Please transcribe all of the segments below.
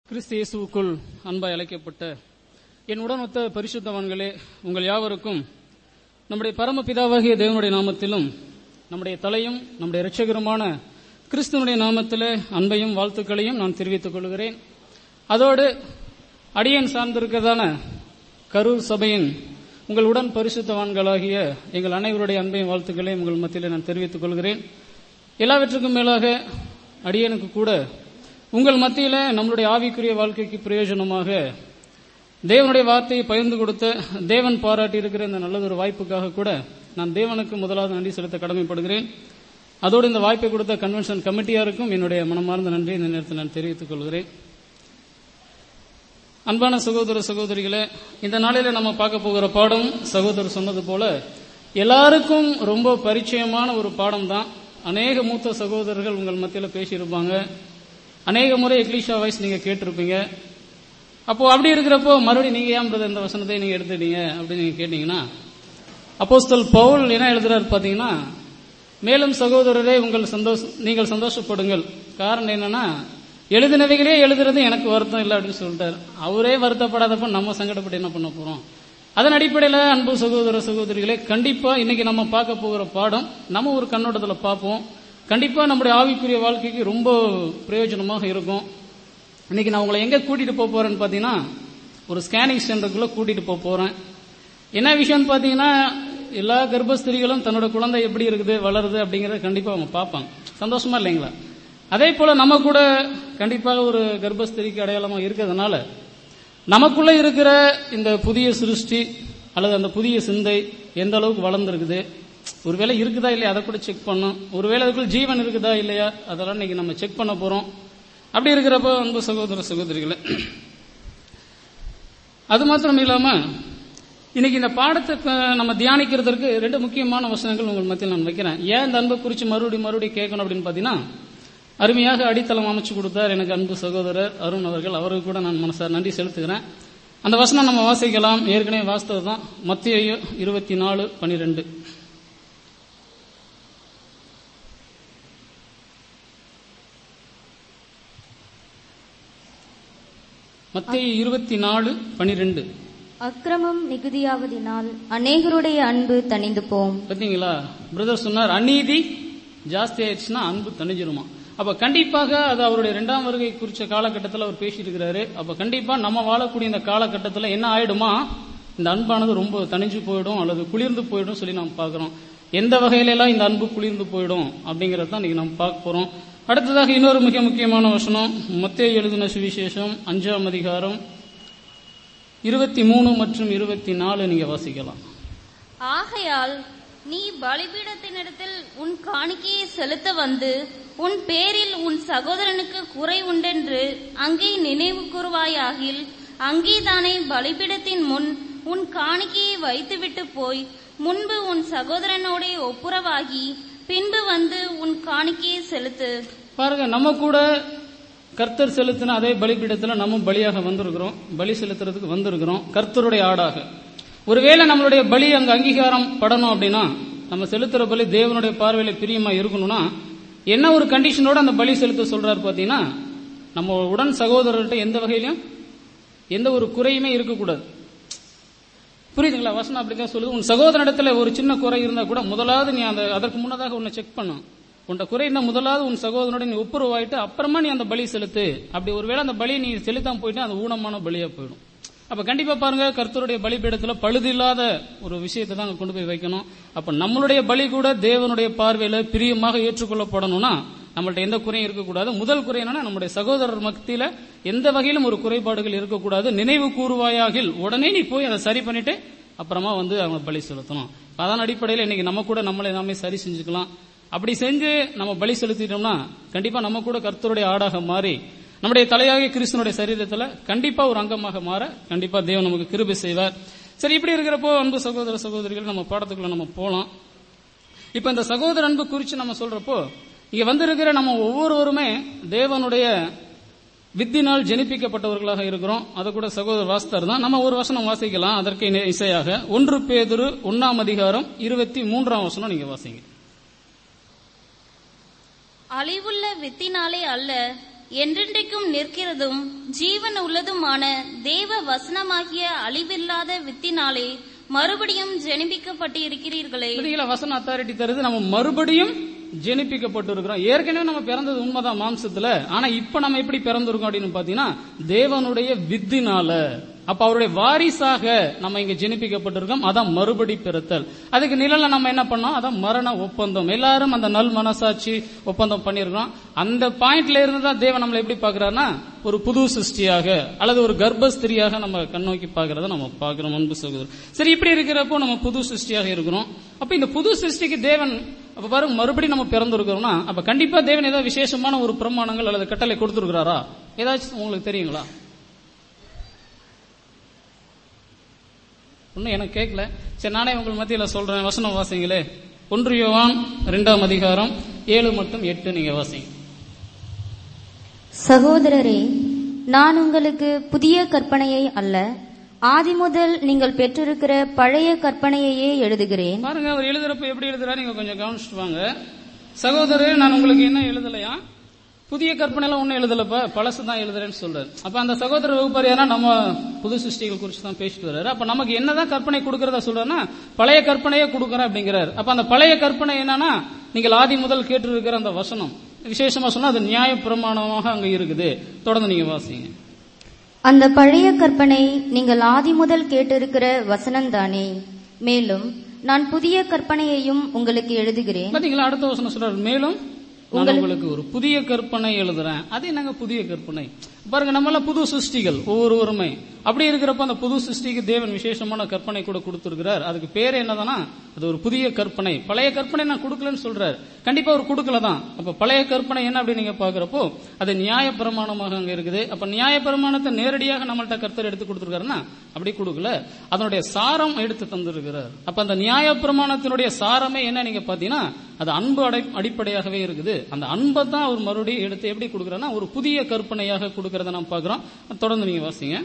கிறிஸ்து இயேசுவுக்குள் அன்பாய் அழைக்கப்பட்ட என் உடனொத்த பரிசுத்தவான்களே உங்கள் யாவருக்கும் நம்முடைய பரமபிதாவாகிய தேவனுடைய நாமத்திலும் நம்முடைய தலையும் நம்முடைய இரட்சகருமான கிறிஸ்துவனுடைய நாமத்திலே அன்பையும் வாழ்த்துக்களையும் நான் தெரிவித்துக் கொள்கிறேன் அதோடு அடியேன் சார்ந்திருக்கிறதான கரூர் சபையின் உங்கள் உடன் பரிசுத்தவான்களாகிய எங்கள் அனைவருடைய அன்பையும் வாழ்த்துக்களையும் உங்கள் மத்தியிலே நான் தெரிவித்துக் கொள்கிறேன் எல்லாவற்றுக்கும் மேலாக அடியனுக்கு கூட உங்கள் மத்தியில நம்மளுடைய ஆவிக்குரிய வாழ்க்கைக்கு பிரயோஜனமாக தேவனுடைய வார்த்தையை பகிர்ந்து கொடுத்த தேவன் பாராட்டி இருக்கிற இந்த நல்லதொரு வாய்ப்புக்காக கூட நான் தேவனுக்கு முதலாவது நன்றி செலுத்த கடமைப்படுகிறேன் அதோடு இந்த வாய்ப்பை கொடுத்த கன்வென்ஷன் கமிட்டியாருக்கும் என்னுடைய மனமார்ந்த நன்றி இந்த நேரத்தில் நான் தெரிவித்துக் கொள்கிறேன் அன்பான சகோதர சகோதரிகளே இந்த நாளில நம்ம பார்க்க போகிற பாடம் சகோதரர் சொன்னது போல எல்லாருக்கும் ரொம்ப பரிச்சயமான ஒரு பாடம் தான் அநேக மூத்த சகோதரர்கள் உங்கள் மத்தியில் பேசியிருப்பாங்க அநேக முறை எக்லீஷா வாய்ஸ் நீங்க கேட்டிருப்பீங்க அப்போ அப்படி இருக்கிறப்போ மறுபடியும் நீங்க ஏன் பிரதர் இந்த வசனத்தை நீங்க எடுத்துட்டீங்க அப்படின்னு நீங்க கேட்டீங்கன்னா அப்போஸ்தல் பவுல் என்ன எழுதுறாரு பாத்தீங்கன்னா மேலும் சகோதரரே உங்கள் சந்தோஷம் நீங்கள் சந்தோஷப்படுங்கள் காரணம் என்னன்னா எழுதினவைகளே எழுதுறது எனக்கு வருத்தம் இல்லை அப்படின்னு சொல்லிட்டாரு அவரே வருத்தப்படாதப்ப நம்ம சங்கடப்பட்டு என்ன பண்ண போறோம் அதன் அடிப்படையில் அன்பு சகோதர சகோதரிகளே கண்டிப்பா இன்னைக்கு நம்ம பார்க்க போகிற பாடம் நம்ம ஒரு கண்ணோட்டத்துல பார்ப்போம் கண்டிப்பா நம்முடைய ஆவிக்குரிய வாழ்க்கைக்கு ரொம்ப பிரயோஜனமாக இருக்கும் இன்னைக்கு நான் உங்களை எங்க கூட்டிட்டு போக போறேன்னு பாத்தீங்கன்னா ஒரு ஸ்கேனிங் சென்டருக்குள்ள கூட்டிட்டு போக போறேன் என்ன விஷயம்னு பாத்தீங்கன்னா எல்லா கர்ப்பஸ்திரிகளும் தன்னோட குழந்தை எப்படி இருக்குது வளருது அப்படிங்கறத கண்டிப்பா அவங்க பார்ப்பாங்க சந்தோஷமா இல்லைங்களா அதே போல நம்ம கூட கண்டிப்பாக ஒரு கர்ப்பஸ்திரிக்கு அடையாளமா இருக்கிறதுனால நமக்குள்ள இருக்கிற இந்த புதிய சிருஷ்டி அல்லது அந்த புதிய சிந்தை எந்த அளவுக்கு வளர்ந்துருக்குது ஒருவேளை இருக்குதா இல்லையா அதை கூட செக் பண்ணும் ஒருவேளை அதுக்குள்ள ஜீவன் இருக்குதா இல்லையா அதெல்லாம் இன்னைக்கு நம்ம செக் பண்ண போறோம் அப்படி இருக்கிறப்ப அன்பு சகோதர சகோதரிகளை அது மாத்திரம் இல்லாம இன்னைக்கு இந்த பாடத்தை நம்ம தியானிக்கிறதுக்கு ரெண்டு முக்கியமான வசனங்கள் உங்கள் மத்தியில் நான் வைக்கிறேன் ஏன் இந்த அன்பை குறித்து மறுபடியும் மறுபடியும் கேட்கணும் அப்படின்னு பாத்தீங்கன்னா அருமையாக அடித்தளம் அமைச்சு கொடுத்தார் எனக்கு அன்பு சகோதரர் அருண் அவர்கள் அவருக்கு கூட நான் மனசார் நன்றி செலுத்துகிறேன் அந்த வசனம் நம்ம வாசிக்கலாம் ஏற்கனவே வாசித்தது தான் மத்திய இருபத்தி நாலு பனிரெண்டு மத்திய இருபத்தி நாலு பனிரெண்டு அக்கிரமம் மிகுதியாவதினால் அநேகருடைய அன்பு தணிந்து போம் பாத்தீங்களா பிரதர் சொன்னார் அநீதி ஜாஸ்தி ஆயிடுச்சுன்னா அன்பு தணிஞ்சிருமா அப்ப கண்டிப்பாக அது அவருடைய இரண்டாம் வருகை குறிச்ச காலகட்டத்தில் அவர் பேசியிருக்கிறாரு அப்ப கண்டிப்பா நம்ம வாழக்கூடிய இந்த காலகட்டத்தில் என்ன ஆயிடுமா இந்த அன்பானது ரொம்ப தணிஞ்சு போயிடும் அல்லது குளிர்ந்து போயிடும் சொல்லி நம்ம பார்க்கிறோம் எந்த வகையில எல்லாம் இந்த அன்பு குளிர்ந்து போயிடும் அப்படிங்கறத தான் இன்னைக்கு நம்ம பார்க்க போறோம் அடுத்ததாக இன்னொரு மிக முக்கியமான வசனம் மத்திய எழுதின சுவிசேஷம் அஞ்சாம் அதிகாரம் இருபத்தி மூணு மற்றும் இருபத்தி நாலு நீங்க வாசிக்கலாம் ஆகையால் நீ பலிபீடத்தினிடத்தில் உன் காணிக்கையை செலுத்த வந்து உன் பேரில் உன் சகோதரனுக்கு குறை உண்டென்று அங்கே நினைவு கூறுவாயாகில் அங்கேதானே பலிபீடத்தின் முன் உன் காணிக்கையை வைத்துவிட்டு போய் முன்பு உன் சகோதரனோட ஒப்புரவாகி பின்பு வந்து உன் காணிக்கையை செலுத்து பாருங்க நம்ம கூட கர்த்தர் செலுத்தின அதே பலிபீடத்துல நம்ம பலியாக வந்திருக்கிறோம் பலி செலுத்துறதுக்கு வந்திருக்கிறோம் கர்த்தருடைய ஆடாக ஒருவேளை நம்மளுடைய பலி அங்க அங்கீகாரம் படணும் அப்படின்னா நம்ம செலுத்துற பலி தேவனுடைய பார்வையில பிரியமா இருக்கணும்னா என்ன ஒரு கண்டிஷனோட அந்த பலி செலுத்த சொல்றாரு பாத்தீங்கன்னா நம்ம உடன் சகோதரர்கிட்ட எந்த வகையிலும் எந்த ஒரு குறையுமே இருக்கக்கூடாது புரியுதுங்களா வசனம் அப்படிதான் சொல்லுது உன் சகோதரனிடத்துல ஒரு சின்ன குறை இருந்தா கூட முதலாவது நீ அந்த அதற்கு முன்னதாக உன்னை செக் பண்ணும் உன்ட குறை என்ன முதலாவது உன் சகோதரனோட நீ ஒப்புரவாயிட்டு அப்புறமா நீ அந்த பலி செலுத்து அப்படி ஒருவேளை அந்த பலி நீ செலுத்தாம போயிட்டு அந்த ஊனமான பலியா போயிடும் அப்ப கண்டிப்பா பாருங்க கர்த்தருடைய பலிபீடத்துல பழுதில்லாத ஒரு விஷயத்தை தான் கொண்டு போய் வைக்கணும் அப்ப நம்மளுடைய பலி கூட தேவனுடைய பார்வையில பிரியமாக ஏற்றுக்கொள்ளப்படணும்னா நம்மள்ட்ட எந்த குறையும் இருக்கக்கூடாது முதல் குறை என்னன்னா நம்முடைய சகோதரர் மத்தியில எந்த வகையிலும் ஒரு குறைபாடுகள் இருக்கக்கூடாது நினைவு கூறுவாயாகில் உடனே நீ போய் அதை சரி பண்ணிட்டு அப்புறமா வந்து அவங்க பலி செலுத்தணும் அதன் அடிப்படையில் இன்னைக்கு நம்ம கூட நம்மளை நாமே சரி செஞ்சுக்கலாம் அப்படி செஞ்சு நம்ம பலி செலுத்திட்டோம்னா கண்டிப்பா நம்ம கூட கர்த்தருடைய ஆடாக மாறி நம்முடைய தலையாகிய கிறிஸ்தனுடைய சரீரத்துல கண்டிப்பா ஒரு அங்கமாக மாற கண்டிப்பா தேவன் நமக்கு கிருபை செய்வார் சரி இப்படி இருக்கிறப்போ அன்பு சகோதர சகோதரிகள் நம்ம பாடத்துக்குள்ள நம்ம போலாம் இப்ப இந்த சகோதர அன்பு குறித்து நம்ம சொல்றப்போ இங்க வந்திருக்கிற நம்ம ஒவ்வொருவருமே தேவனுடைய வித்தினால் ஜெனிப்பிக்கப்பட்டவர்களாக இருக்கிறோம் அதை கூட சகோதரர் வாஸ்தர் தான் நம்ம ஒரு வசனம் வாசிக்கலாம் அதற்கு இசையாக ஒன்று பேதுரு ஒன்னாம் அதிகாரம் இருபத்தி மூன்றாம் வசனம் நீங்க வாசிங்க அழிவுள்ள வித்தினாலே அல்ல என்றென்றைக்கும் நிற்கிறதும் ஜீவன் உள்ளதுமான தேவ வசனமாகிய அழிவில்லாத வித்தினாலே மறுபடியும் ஜெனிபிக்கப்பட்டு இருக்கிறீர்களே பார்த்தீங்களா வசன அத்தாரிட்டி தருது நம்ம மறுபடியும் ஜெனிப்பிக்கப்பட்டு இருக்கிறோம் ஏற்கனவே நம்ம பிறந்தது உண்மைதான் மாம்சத்துல ஆனா இப்ப நம்ம எப்படி பிறந்திருக்கோம் அப்படின்னு பாத்தீங்கன்னா தேவனுடைய வித்தினால அப்ப அவருடைய வாரிசாக நம்ம இங்க ஜெனிப்பிக்கப்பட்டிருக்கோம் அதான் மறுபடி பிறத்தல் அதுக்கு நிழல்ல நம்ம என்ன பண்ணோம் அதான் மரண ஒப்பந்தம் எல்லாரும் அந்த நல் மனசாட்சி ஒப்பந்தம் பண்ணியிருக்கோம் அந்த பாயிண்ட்ல இருந்து தான் தேவன் நம்மளை எப்படி பாக்குறாருன்னா ஒரு புது சிருஷ்டியாக அல்லது ஒரு கர்ப்பஸ்திரியாக நம்ம கண்ணோக்கி பார்க்கறத நம்ம பார்க்கிறோம் அன்பு சகோதரர் சரி இப்படி இருக்கிறப்போ நம்ம புது சிருஷ்டியாக இருக்கிறோம் அப்ப இந்த புது சிருஷ்டிக்கு தேவன் அப்ப பாருங்க மறுபடியும் நம்ம பிறந்திருக்கிறோம்னா அப்ப கண்டிப்பா தேவன் ஏதாவது விசேஷமான ஒரு பிரமாணங்கள் அல்லது கட்டளை கொடுத்திருக்கிறாரா ஏதாச்சும் உங்களுக்கு தெரியுங்களா ஒன்னும் எனக்கு கேட்கல சரி நானே உங்கள் மத்தியில சொல்றேன் வசனம் வாசிங்களே ஒன்று யோவான் இரண்டாம் அதிகாரம் ஏழு மற்றும் எட்டு நீங்க வாசிங்க சகோதரரே நான் உங்களுக்கு புதிய கற்பனையை அல்ல ஆதிமுதல் நீங்கள் பெற்றிருக்கிற பழைய கற்பனையையே எழுதுகிறேன் பாருங்க அவர் எழுதுறப்ப எப்படி எழுதுறாரு நீங்க கொஞ்சம் கவனிச்சுட்டு வாங்க சகோதரர் நான் உங்களுக்கு என்ன எழுதலையா புதிய கற்பனை எல்லாம் ஒன்னும் எழுதலப்ப பழசு தான் எழுதுறேன்னு சொல்றாரு அப்ப அந்த சகோதர வகுப்பார் யாரா நம்ம புது சிருஷ்டிகள் குறித்து தான் பேசிட்டு வர்றாரு அப்ப நமக்கு என்னதான் கற்பனை கொடுக்கறதா சொல்றாருன்னா பழைய கற்பனையே கொடுக்கறேன் அப்படிங்கிறாரு அப்ப அந்த பழைய கற்பனை என்னன்னா நீங்கள் ஆதி முதல் கேட்டு இருக்கிற அந்த வசனம் விசேஷமா சொன்னா அது நியாய பிரமாணமாக அங்க இருக்குது தொடர்ந்து நீங்க வாசிங்க அந்த பழைய கற்பனை நீங்கள் ஆதிமுதல் கேட்டிருக்கிற வசனம்தானே மேலும் நான் புதிய கற்பனையையும் உங்களுக்கு எழுதுகிறேன் பாத்தீங்களா அடுத்த வசனம் சொல்றாரு மேலும் நான் உங்களுக்கு ஒரு புதிய கற்பனை எழுதுறேன் அது என்னங்க புதிய கற்பனை பாருங்க நம்ம எல்லாம் புது சிருஷ்டிகள் ஒவ்வொருவருமே அப்படி இருக்கிறப்ப அந்த புது சிருஷ்டிக்கு தேவன் விசேஷமான கற்பனை கூட கொடுத்திருக்கிறார் அதுக்கு பேர் என்னதானா அது ஒரு புதிய கற்பனை பழைய கற்பனை நான் கொடுக்கலன்னு சொல்றாரு கண்டிப்பா அவர் கொடுக்கல தான் அப்ப பழைய கற்பனை என்ன அப்படின்னு நீங்க பாக்குறப்போ அது நியாய பிரமாணமாக அங்க இருக்குது அப்ப நியாய பிரமாணத்தை நேரடியாக நம்மள்ட்ட கர்த்தர் எடுத்து கொடுத்திருக்காருன்னா அப்படி கொடுக்கல அதனுடைய சாரம் எடுத்து தந்திருக்கிறார் அப்ப அந்த நியாய பிரமாணத்தினுடைய சாரமே என்ன நீங்க பாத்தீங்கன்னா அது அன்பு அடை அடிப்படையாகவே இருக்குது அந்த அன்பை தான் அவர் மறுபடியும் எடுத்து எப்படி கொடுக்குறாருன்னா ஒரு புதிய கற்பனையாக கொடுக்கறத நாம் பார்க்கிறோம் தொடர்ந்து நீங்க வாசிங்க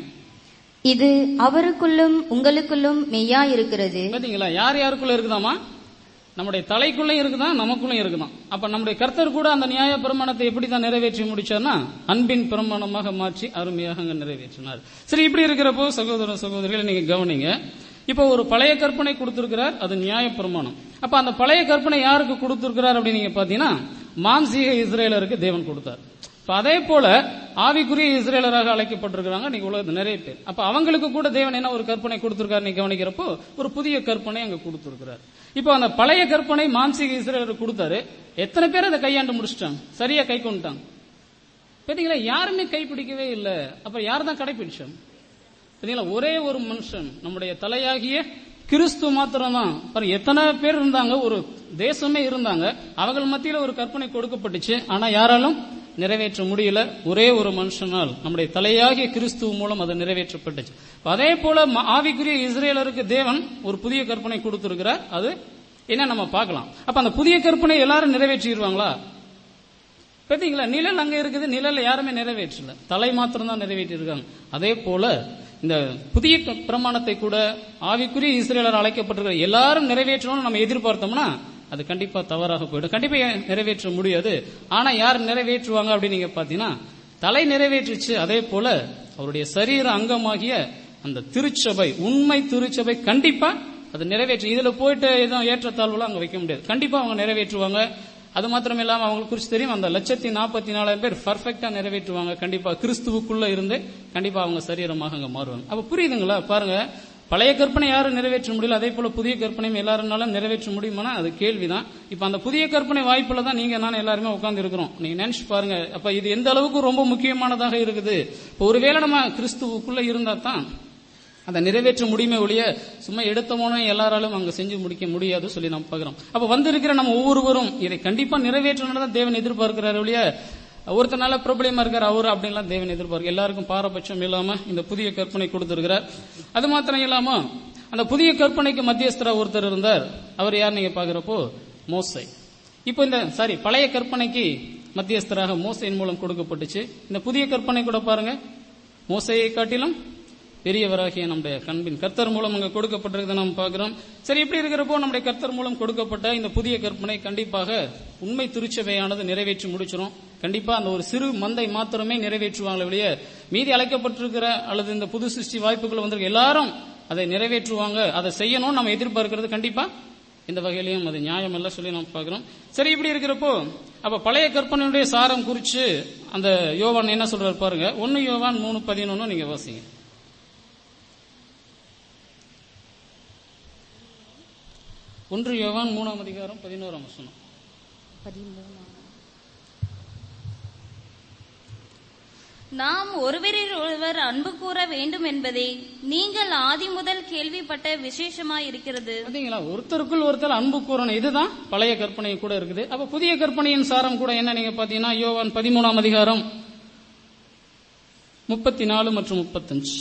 இது அவருக்குள்ளும் உங்களுக்குள்ளும் மெய்யா இருக்கிறது பாத்தீங்களா யார் யாருக்குள்ள இருக்குதாமா நம்முடைய தலைக்குள்ளயும் இருக்குதான் நமக்குள்ளயும் இருக்குதான் அப்ப நம்முடைய கர்த்தர் கூட அந்த நியாய பிரமாணத்தை எப்படி தான் நிறைவேற்றி முடிச்சார்னா அன்பின் பிரமாணமாக மாற்றி அருமையாக அங்க நிறைவேற்றினார் சரி இப்படி இருக்கிறப்போ சகோதர சகோதரிகளை நீங்க கவனிங்க இப்போ ஒரு பழைய கற்பனை கொடுத்திருக்கிறார் அது நியாய பிரமாணம் அப்ப அந்த பழைய கற்பனை யாருக்கு கொடுத்திருக்கிறார் அப்படின்னு நீங்க பாத்தீங்கன்னா மாம்சீக இஸ்ரேலருக்கு தேவன் கொடுத்தார் இப்ப அதே போல ஆவிக்குரிய இஸ்ரேலராக அழைக்கப்பட்டிருக்கிறாங்க நீங்க உலகத்துல நிறைய பேர் அப்ப அவங்களுக்கு கூட தேவன் என்ன ஒரு கற்பனை கொடுத்திருக்காரு நீ கவனிக்கிறப்போ ஒரு புதிய கற்பனை அங்க கொடுத்திருக்கிறார் இப்போ அந்த பழைய கற்பனை மாம்சீக இஸ்ரேலருக்கு கொடுத்தாரு எத்தனை பேர் அதை கையாண்டு முடிச்சிட்டாங்க சரியா கை கொண்டுட்டாங்க பாத்தீங்களா யாருமே கைப்பிடிக்கவே இல்லை அப்ப யார் தான் கடைபிடிச்சாங்க பாத்தீங்களா ஒரே ஒரு மனுஷன் நம்முடைய தலையாகிய கிறிஸ்து மாத்திரம் தான் பாருங்க எத்தனை பேர் இருந்தாங்க ஒரு தேசமே இருந்தாங்க அவர்கள் மத்தியில ஒரு கற்பனை கொடுக்கப்பட்டுச்சு ஆனா யாராலும் நிறைவேற்ற முடியல ஒரே ஒரு மனுஷனால் நம்முடைய தலையாகிய கிறிஸ்துவ மூலம் அது நிறைவேற்றப்பட்டுச்சு அதே போல ம- ஆவிக்குரிய இஸ்ரேலருக்கு தேவன் ஒரு புதிய கற்பனை கொடுத்திருக்கிறார் அது என்ன நம்ம பார்க்கலாம் அப்ப அந்த புதிய கற்பனை எல்லாரும் நிறைவேற்றிடுவாங்களா பாத்தீங்களா நிழல் அங்க இருக்குது நிழல் யாருமே நிறைவேற்றல தலை மாத்திரம் தான் நிறைவேற்றி இருக்காங்க அதே போல இந்த புதிய க- பிரமாணத்தை கூட ஆவிக்குரிய இஸ்ரேலர் அழைக்கப்பட்டிருக்கிற எல்லாரும் நிறைவேற்றணும்னு நம்ம எதிர்பார்த்தோம்னா அது கண்டிப்பா தவறாக போயிடும் கண்டிப்பா ஏன் நிறைவேற்ற முடியாது ஆனா யார் நிறைவேற்றுவாங்க அப்படின்னு நீங்க பாத்தீங்கன்னா தலை நிறைவேற்றுச்சு அதே போல அவருடைய சரீர அங்கமாகிய அந்த திருச்சபை உண்மை திருச்சபை கண்டிப்பா அது நிறைவேற்று இதுல போயிட்டு எதுவும் ஏற்றத்தாழ்வுலாம் அங்க வைக்க முடியாது கண்டிப்பா அவங்க நிறைவேற்றுவாங்க அது மாத்திரம் இல்லாம அவங்களுக்கு குறித்து தெரியும் அந்த லட்சத்தி நாற்பத்தி நாலாயிரம் பேர் பர்ஃபெக்டா நிறைவேற்றுவாங்க கண்டிப்பா கிறிஸ்துவுக்குள்ள இருந்து கண்டிப்பா அவங்க சரீரமாக அங்க மாறுவாங்க அப்ப புரியுதுங்களா பாருங்க பழைய கற்பனை யாரும் நிறைவேற்ற முடியல அதே போல புதிய கற்பனையும் எல்லாருனாலும் நிறைவேற்ற முடியுமானா அது கேள்விதான் இப்ப அந்த புதிய கற்பனை வாய்ப்புல தான் நீங்க நான் எல்லாருமே உட்கார்ந்து இருக்கிறோம் நீங்க நினைச்சு பாருங்க அப்ப இது எந்த அளவுக்கு ரொம்ப முக்கியமானதாக இருக்குது இப்ப ஒருவேளை நம்ம கிறிஸ்துவுக்குள்ள இருந்தா தான் அதை நிறைவேற்ற முடியுமே ஒழிய சும்மா எடுத்தமோனே எல்லாராலும் அங்க செஞ்சு முடிக்க முடியாது சொல்லி நம்ம பார்க்கிறோம் அப்ப வந்திருக்கிற நம்ம ஒவ்வொருவரும் இதை கண்டிப்பா நிறைவேற்றணும் தான் தேவன் எதிர்பார்க்கிறார் ஒழிய ஒருத்தர் நல்ல பிரபலியமா இருக்கார் அவர் அப்படின்லாம் தேவன் எதிர்பார்க்க எல்லாருக்கும் பாரபட்சம் இல்லாம இந்த புதிய கற்பனை கொடுத்திருக்கிறார் அது மாத்திரம் இல்லாம அந்த புதிய கற்பனைக்கு மத்தியஸ்தரா ஒருத்தர் இருந்தார் அவர் யார் நீங்க பாக்குறப்போ மோசை இப்போ இந்த சாரி பழைய கற்பனைக்கு மத்தியஸ்தராக மோசையின் மூலம் கொடுக்கப்பட்டுச்சு இந்த புதிய கற்பனை கூட பாருங்க மோசையை காட்டிலும் பெரியவராகிய நம்முடைய கண்பின் கர்த்தர் மூலம் அங்க கொடுக்கப்பட்டிருக்கிறத நாம் பார்க்கிறோம் சரி இப்படி இருக்கிறப்போ நம்முடைய கர்த்தர் மூலம் கொடுக்கப்பட்ட இந்த புதிய கற்பனை கண்டிப்பாக உண்மை திருச்சபையானது நிறைவேற்றி முடிச்சிரும் கண்டிப்பா அந்த ஒரு சிறு மந்தை மாத்திரமே நிறைவேற்றுவாங்களே வெளியே மீதி அழைக்கப்பட்டிருக்கிற அல்லது இந்த புது சிருஷ்டி வாய்ப்புகள் வந்திருக்க எல்லாரும் அதை நிறைவேற்றுவாங்க அதை செய்யணும் நம்ம எதிர்பார்க்கிறது கண்டிப்பா இந்த வகையிலையும் அது நியாயம் அல்ல சொல்லி நம்ம பார்க்கிறோம் சரி இப்படி இருக்கிறப்போ அப்ப பழைய கற்பனையுடைய சாரம் குறிச்சு அந்த யோவான் என்ன சொல்றாரு பாருங்க ஒன்னு யோவான் மூணு பதினொன்னு நீங்க வாசிங்க ஒன்று யோவான் மூணாம் அதிகாரம் பதினோராம் வசனம் நாம் ஒருவரில் ஒருவர் அன்பு கூற வேண்டும் என்பதே நீங்கள் ஆதி முதல் கேள்விப்பட்ட விசேஷமாயிருக்கிறது பாத்தீங்களா ஒருத்தருக்குள் ஒருத்தர் அன்பு கூறணும் இதுதான் பழைய கற்பனை கூட இருக்குது அப்ப புதிய கற்பனையின் சாரம் கூட என்ன நீங்க பாத்தீங்கன்னா யோவான் பதிமூணாம் அதிகாரம் முப்பத்தி நாலு மற்றும் முப்பத்தஞ்சு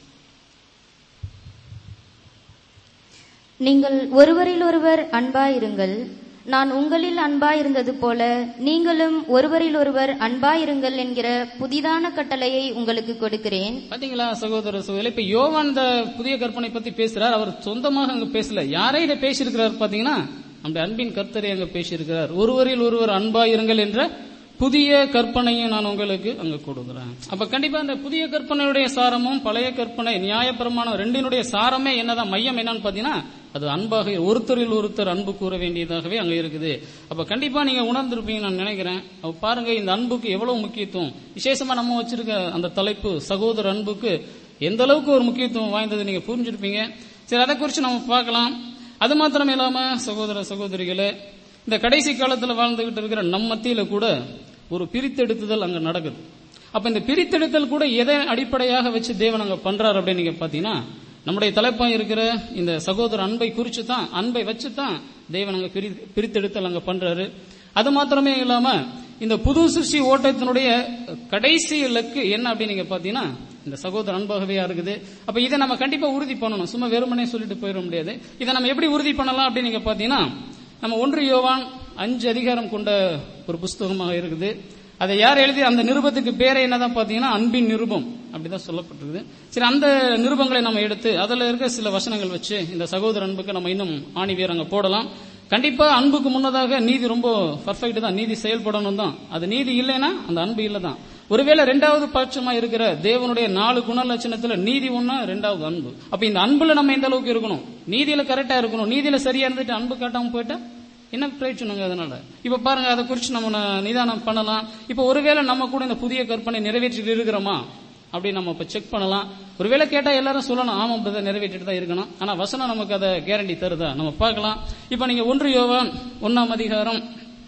நீங்கள் ஒருவரிலொருவர் அன்பாயிருங்கள் நான் உங்களில் அன்பாயிருந்தது போல நீங்களும் ஒருவரிலொருவர் அன்பாயிருங்கள் என்கிற புதிதான கட்டளையை உங்களுக்கு கொடுக்கிறேன் பாத்தீங்களா சகோதர சகோதரி இப்ப யோவான் இந்த புதிய கற்பனை பத்தி பேசுறார் அவர் சொந்தமாக அங்க பேசல யாரை இதை பேசியிருக்கிறார் பாத்தீங்கன்னா நம்முடைய அன்பின் கர்த்தரை அங்க பேசியிருக்கிறார் ஒருவரில் ஒருவர் அன்பாயிருங்கள் என்ற புதிய கற்பனையை நான் உங்களுக்கு அங்க கொடுக்கிறேன் அப்ப கண்டிப்பா அந்த புதிய கற்பனையுடைய சாரமும் பழைய கற்பனை நியாயப்பிரமாணம் ரெண்டினுடைய சாரமே என்னதான் மையம் என்னன்னு பாத்தீங்கன்னா அது அன்பாக ஒருத்தரில் ஒருத்தர் அன்பு கூற வேண்டியதாகவே அங்க இருக்குது அப்ப கண்டிப்பா நீங்க உணர்ந்திருப்பீங்க நான் நினைக்கிறேன் அப்ப பாருங்க இந்த அன்புக்கு எவ்வளவு முக்கியத்துவம் விசேஷமா நம்ம வச்சிருக்க அந்த தலைப்பு சகோதர அன்புக்கு எந்த அளவுக்கு ஒரு முக்கியத்துவம் வாய்ந்தது நீங்க புரிஞ்சிருப்பீங்க சரி அதை குறித்து நம்ம பார்க்கலாம் அது மாத்திரம் இல்லாம சகோதர சகோதரிகளே இந்த கடைசி காலத்துல வாழ்ந்துகிட்டு இருக்கிற நம் மத்தியில கூட ஒரு பிரித்தெடுத்துதல் அங்க நடக்குது அப்ப இந்த பிரித்தெடுத்தல் கூட எதை அடிப்படையாக வச்சு தேவன் அங்க பண்றாரு அப்படின்னு நீங்க பாத்தீங்கன்னா நம்முடைய தலைப்பா இருக்கிற இந்த சகோதர அன்பை குறிச்சு தான் அன்பை வச்சு தான் தேவன் அங்க பிரி- பிரித்தெடுத்தல் அங்க பண்றாரு அது மாத்திரமே இல்லாம இந்த புது சிருஷ்டி ஓட்டத்தினுடைய கடைசி இலக்கு என்ன அப்படின்னு நீங்க பாத்தீங்கன்னா இந்த சகோதர அன்பாகவே இருக்குது அப்ப இதை நம்ம கண்டிப்பா உறுதி பண்ணணும் சும்மா வெறுமனே சொல்லிட்டு போயிட முடியாது இதை நம்ம எப்படி உறுதி பண்ணலாம் அப்படின்னு நீங்க பாத்தீங்கன்னா நம்ம ஒன்று யோவான் அஞ்சு அதிகாரம் கொண்ட ஒரு புஸ்தகமாக இருக்குது அதை யார் எழுதி அந்த நிருபத்துக்கு பேரே என்னதான் பாத்தீங்கன்னா அன்பின் நிருபம் அப்படிதான் சொல்லப்பட்டிருக்குது சரி அந்த நிருபங்களை நம்ம எடுத்து அதுல இருக்க சில வசனங்கள் வச்சு இந்த சகோதர அன்புக்கு நம்ம இன்னும் ஆணி வேர் அங்க போடலாம் கண்டிப்பா அன்புக்கு முன்னதாக நீதி ரொம்ப பர்ஃபெக்ட் தான் நீதி செயல்படணும் தான் அது நீதி இல்லைன்னா அந்த அன்பு இல்லை தான் ஒருவேளை ரெண்டாவது பட்சமா இருக்கிற தேவனுடைய நாலு குணலட்சணத்துல நீதி ஒண்ணா ரெண்டாவது அன்பு அப்ப இந்த அன்புல நம்ம எந்த அளவுக்கு இருக்கணும் நீதியில கரெக்டா இருக்கணும் நீதியில சரியா இருந்துட்டு அன்பு காட்டாம போயிட்டா என்ன பிரயோஜனங்க அதனால இப்ப பாருங்க அதை குறித்து நம்ம ந- நிதானம் பண்ணலாம் இப்ப ஒருவேளை நம்ம கூட இந்த புதிய கற்பனை நிறைவேற்றிட்டு இருக்கிறோமா அப்படி நம்ம இப்ப செக் பண்ணலாம் ஒருவேளை கேட்டா எல்லாரும் சொல்லணும் ஆமா பிரதர் நிறைவேற்றிட்டு தான் இருக்கணும் ஆனா வசனம் நமக்கு அதை கேரண்டி தருதா நம்ம பார்க்கலாம் இப்ப நீங்க ஒன்று யோவான் ஒன்னாம் அதிகாரம்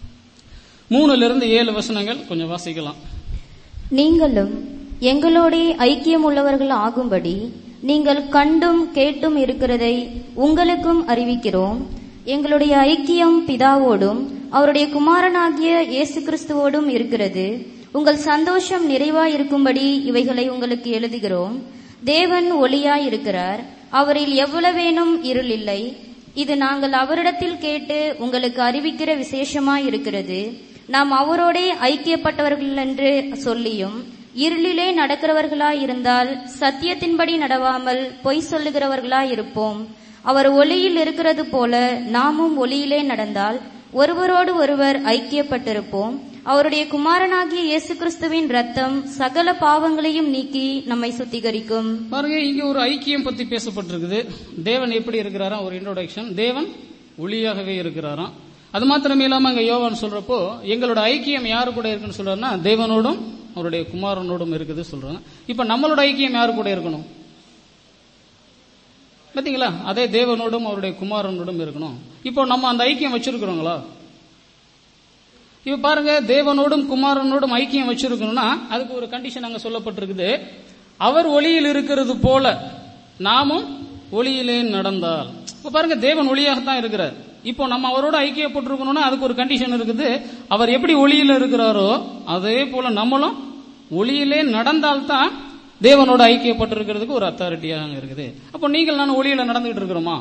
மூணுல இருந்து ஏழு வசனங்கள் கொஞ்சம் வாசிக்கலாம் நீங்களும் எங்களோடே ஐக்கியம் உள்ளவர்கள் ஆகும்படி நீங்கள் கண்டும் கேட்டும் இருக்கிறதை உங்களுக்கும் அறிவிக்கிறோம் எங்களுடைய ஐக்கியம் பிதாவோடும் அவருடைய குமாரனாகிய இயேசு கிறிஸ்துவோடும் இருக்கிறது உங்கள் சந்தோஷம் நிறைவாயிருக்கும்படி இவைகளை உங்களுக்கு எழுதுகிறோம் தேவன் ஒளியாய் இருக்கிறார் அவரில் எவ்வளவேனும் இருள் இல்லை இது நாங்கள் அவரிடத்தில் கேட்டு உங்களுக்கு அறிவிக்கிற விசேஷமாய் இருக்கிறது நாம் அவரோடே ஐக்கியப்பட்டவர்கள் என்று சொல்லியும் இருளிலே நடக்கிறவர்களாய் இருந்தால் சத்தியத்தின்படி நடவாமல் பொய் சொல்லுகிறவர்களாய் இருப்போம் அவர் ஒளியில் இருக்கிறது போல நாமும் ஒளியிலே நடந்தால் ஒருவரோடு ஒருவர் ஐக்கியப்பட்டிருப்போம் அவருடைய குமாரனாகிய இயேசு கிறிஸ்துவின் ரத்தம் சகல பாவங்களையும் நீக்கி நம்மை சுத்திகரிக்கும் பாருங்க இங்க ஒரு ஐக்கியம் பத்தி பேசப்பட்டிருக்குது தேவன் எப்படி இருக்கிறாராம் ஒரு இன்ட்ரோடக்ஷன் தேவன் ஒளியாகவே இருக்கிறாராம் அது மாத்திரமே இல்லாம அங்க யோவான் சொல்றப்போ எங்களோட ஐக்கியம் யாரு கூட இருக்குன்னு சொல்றாருன்னா தேவனோடும் அவருடைய குமாரனோடும் இருக்குது சொல்றாங்க இப்ப நம்மளோட ஐக்கியம் யாரு கூட இருக்கணும் பாத்தீங்களா அதே தேவனோடும் அவருடைய குமாரனோடும் இருக்கணும் இப்போ நம்ம அந்த ஐக்கியம் வச்சிருக்கிறோங்களா இப்ப பாருங்க தேவனோடும் குமாரனோடும் ஐக்கியம் வச்சிருக்கணும்னா அதுக்கு ஒரு கண்டிஷன் அங்க சொல்லப்பட்டிருக்குது அவர் ஒளியில் இருக்கிறது போல நாமும் ஒளியிலே நடந்தால் இப்ப பாருங்க தேவன் ஒளியாகத்தான் இருக்கிறார் இப்போ நம்ம அவரோட ஐக்கியப்பட்டிருக்கணும்னா அதுக்கு ஒரு கண்டிஷன் இருக்குது அவர் எப்படி ஒளியில இருக்கிறாரோ அதே போல நம்மளும் ஒளியிலே நடந்தால்தான் தேவனோட ஐக்கியப்பட்டிருக்கிறதுக்கு ஒரு அத்தாரிட்டியாக அங்க இருக்குது அப்போ நீங்கள் நான் ஒளியில நடந்துகிட்டு இருக்கிறோமா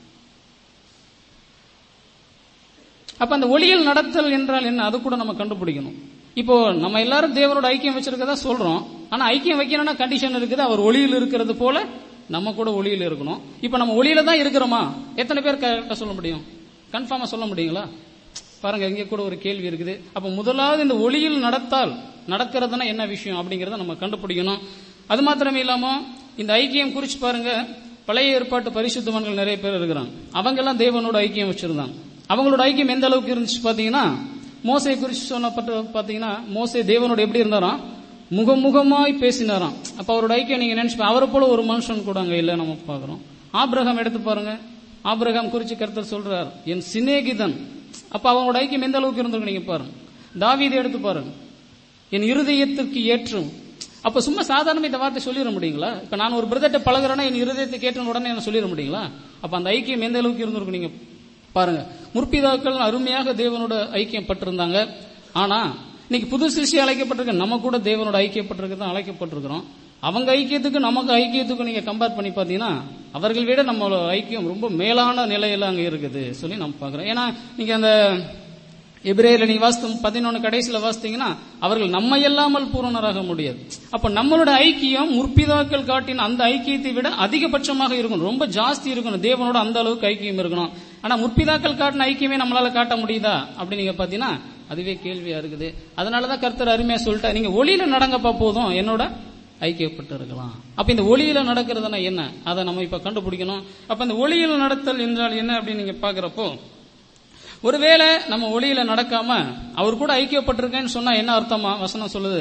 அப்ப அந்த ஒளியில் நடத்தல் என்றால் என்ன அது கூட நம்ம கண்டுபிடிக்கணும் இப்போ நம்ம எல்லாரும் தேவனோட ஐக்கியம் வச்சிருக்கதா சொல்றோம் ஆனா ஐக்கியம் வைக்கணும்னா கண்டிஷன் இருக்குது அவர் ஒளியில் இருக்கிறது போல நம்ம கூட ஒளியில் இருக்கணும் இப்ப நம்ம ஒளியில தான் இருக்கிறோமா எத்தனை பேர் கரெக்டா சொல்ல முடியும் கன்ஃபார்மா சொல்ல முடியுங்களா பாருங்க இங்க கூட ஒரு கேள்வி இருக்குது அப்ப முதலாவது இந்த ஒளியில் நடத்தால் நடக்கிறதுனா என்ன விஷயம் அப்படிங்கறத நம்ம கண்டுபிடிக்கணும் அது மாத்திரமே இல்லாம இந்த ஐக்கியம் குறிச்சு பாருங்க பழைய ஏற்பாட்டு பரிசுத்தவான்கள் நிறைய பேர் இருக்கிறாங்க அவங்க எல்லாம் தேவனோட ஐக்கியம் வச்சிருந்தாங்க அவங்களோட ஐக்கியம் எந்த அளவுக்கு இருந்துச்சு பாத்தீங்கன்னா மோசை குறிச்சு சொன்னப்பட்ட பாத்தீங்கன்னா மோசே தேவனோட எப்படி இருந்தாராம் முகமுகமாய் பேசினாராம் அப்ப அவரோட ஐக்கியம் நீங்க நினைச்சு அவரை போல ஒரு மனுஷன் கூட அங்க இல்ல நம்ம பாக்குறோம் ஆபிரகாம் எடுத்து பாருங்க ஆபிரகாம் குறிச்சு கருத்தர் சொல்றார் என் சிநேகிதன் அப்ப அவங்களோட ஐக்கியம் எந்த அளவுக்கு இருந்திருக்கு நீங்க பாருங்க தாவீதை எடுத்து பாருங்க என் இருதயத்திற்கு ஏற்றும் அப்ப சும்மா சாதாரண இந்த வார்த்தை சொல்லிட முடியுங்களா இப்ப நான் ஒரு பிரதர்ட்ட பழகுறேன்னா என் இருதயத்தை கேட்ட உடனே என்ன சொல்லிட முடியுங்களா அப்ப அந்த ஐக்கியம் எந்த அளவுக்கு இருந்திருக்கு நீங்க பாருங்க முற்பிதாக்கள் அருமையாக தேவனோட ஐக்கியம் பட்டிருந்தாங்க ஆனா இன்னைக்கு புது சிருஷ்டி அழைக்கப்பட்டிருக்க நம்ம கூட தேவனோட ஐக்கியப்பட்டிருக்க தான் அழைக்கப்பட்டிருக்கிறோம் அவங்க ஐக்கியத்துக்கு நமக்கு ஐக்கியத்துக்கு நீங்க கம்பேர் பண்ணி பாத்தீங்கன்னா அவர்கள் விட நம்மளோட ஐக்கியம் ரொம்ப மேலான நிலையில அங்க இருக்குது சொல்லி நம்ம பாக்குறோம் ஏன்னா நீங்க அந்த எபிரேயர்ல நீங்க வாசித்து பதினொன்னு கடைசியில வாசித்தீங்கன்னா அவர்கள் நம்ம இல்லாமல் பூரணராக முடியாது அப்ப நம்மளோட ஐக்கியம் முற்பிதாக்கள் காட்டின அந்த ஐக்கியத்தை விட அதிகபட்சமாக இருக்கணும் ரொம்ப ஜாஸ்தி இருக்கணும் தேவனோட அந்த அளவுக்கு ஐக்கியம் இருக்கணும் ஆனா முற்பிதாக்கள் காட்டின ஐக்கியமே நம்மளால காட்ட முடியுதா அப்படின்னு நீங்க பாத்தீங்கன்னா அதுவே கேள்வியா இருக்குது அதனாலதான் கர்த்தர் அருமையா சொல்லிட்டா நீங்க ஒளியில நடங்கப்பா போதும் என்னோட ஐக்கியப்பட்டு இருக்கலாம் அப்ப இந்த ஒளியில நடக்கிறதுனா என்ன அதை நம்ம இப்ப கண்டுபிடிக்கணும் அப்ப இந்த ஒளியில நடத்தல் என்றால் என்ன அப்படின்னு நீங்க பாக்குறப்போ ஒருவேளை நம்ம ஒளியில நடக்காம அவர் கூட ஐக்கியப்பட்டிருக்கேன்னு சொன்னா என்ன அர்த்தமா வசனம் சொல்லுது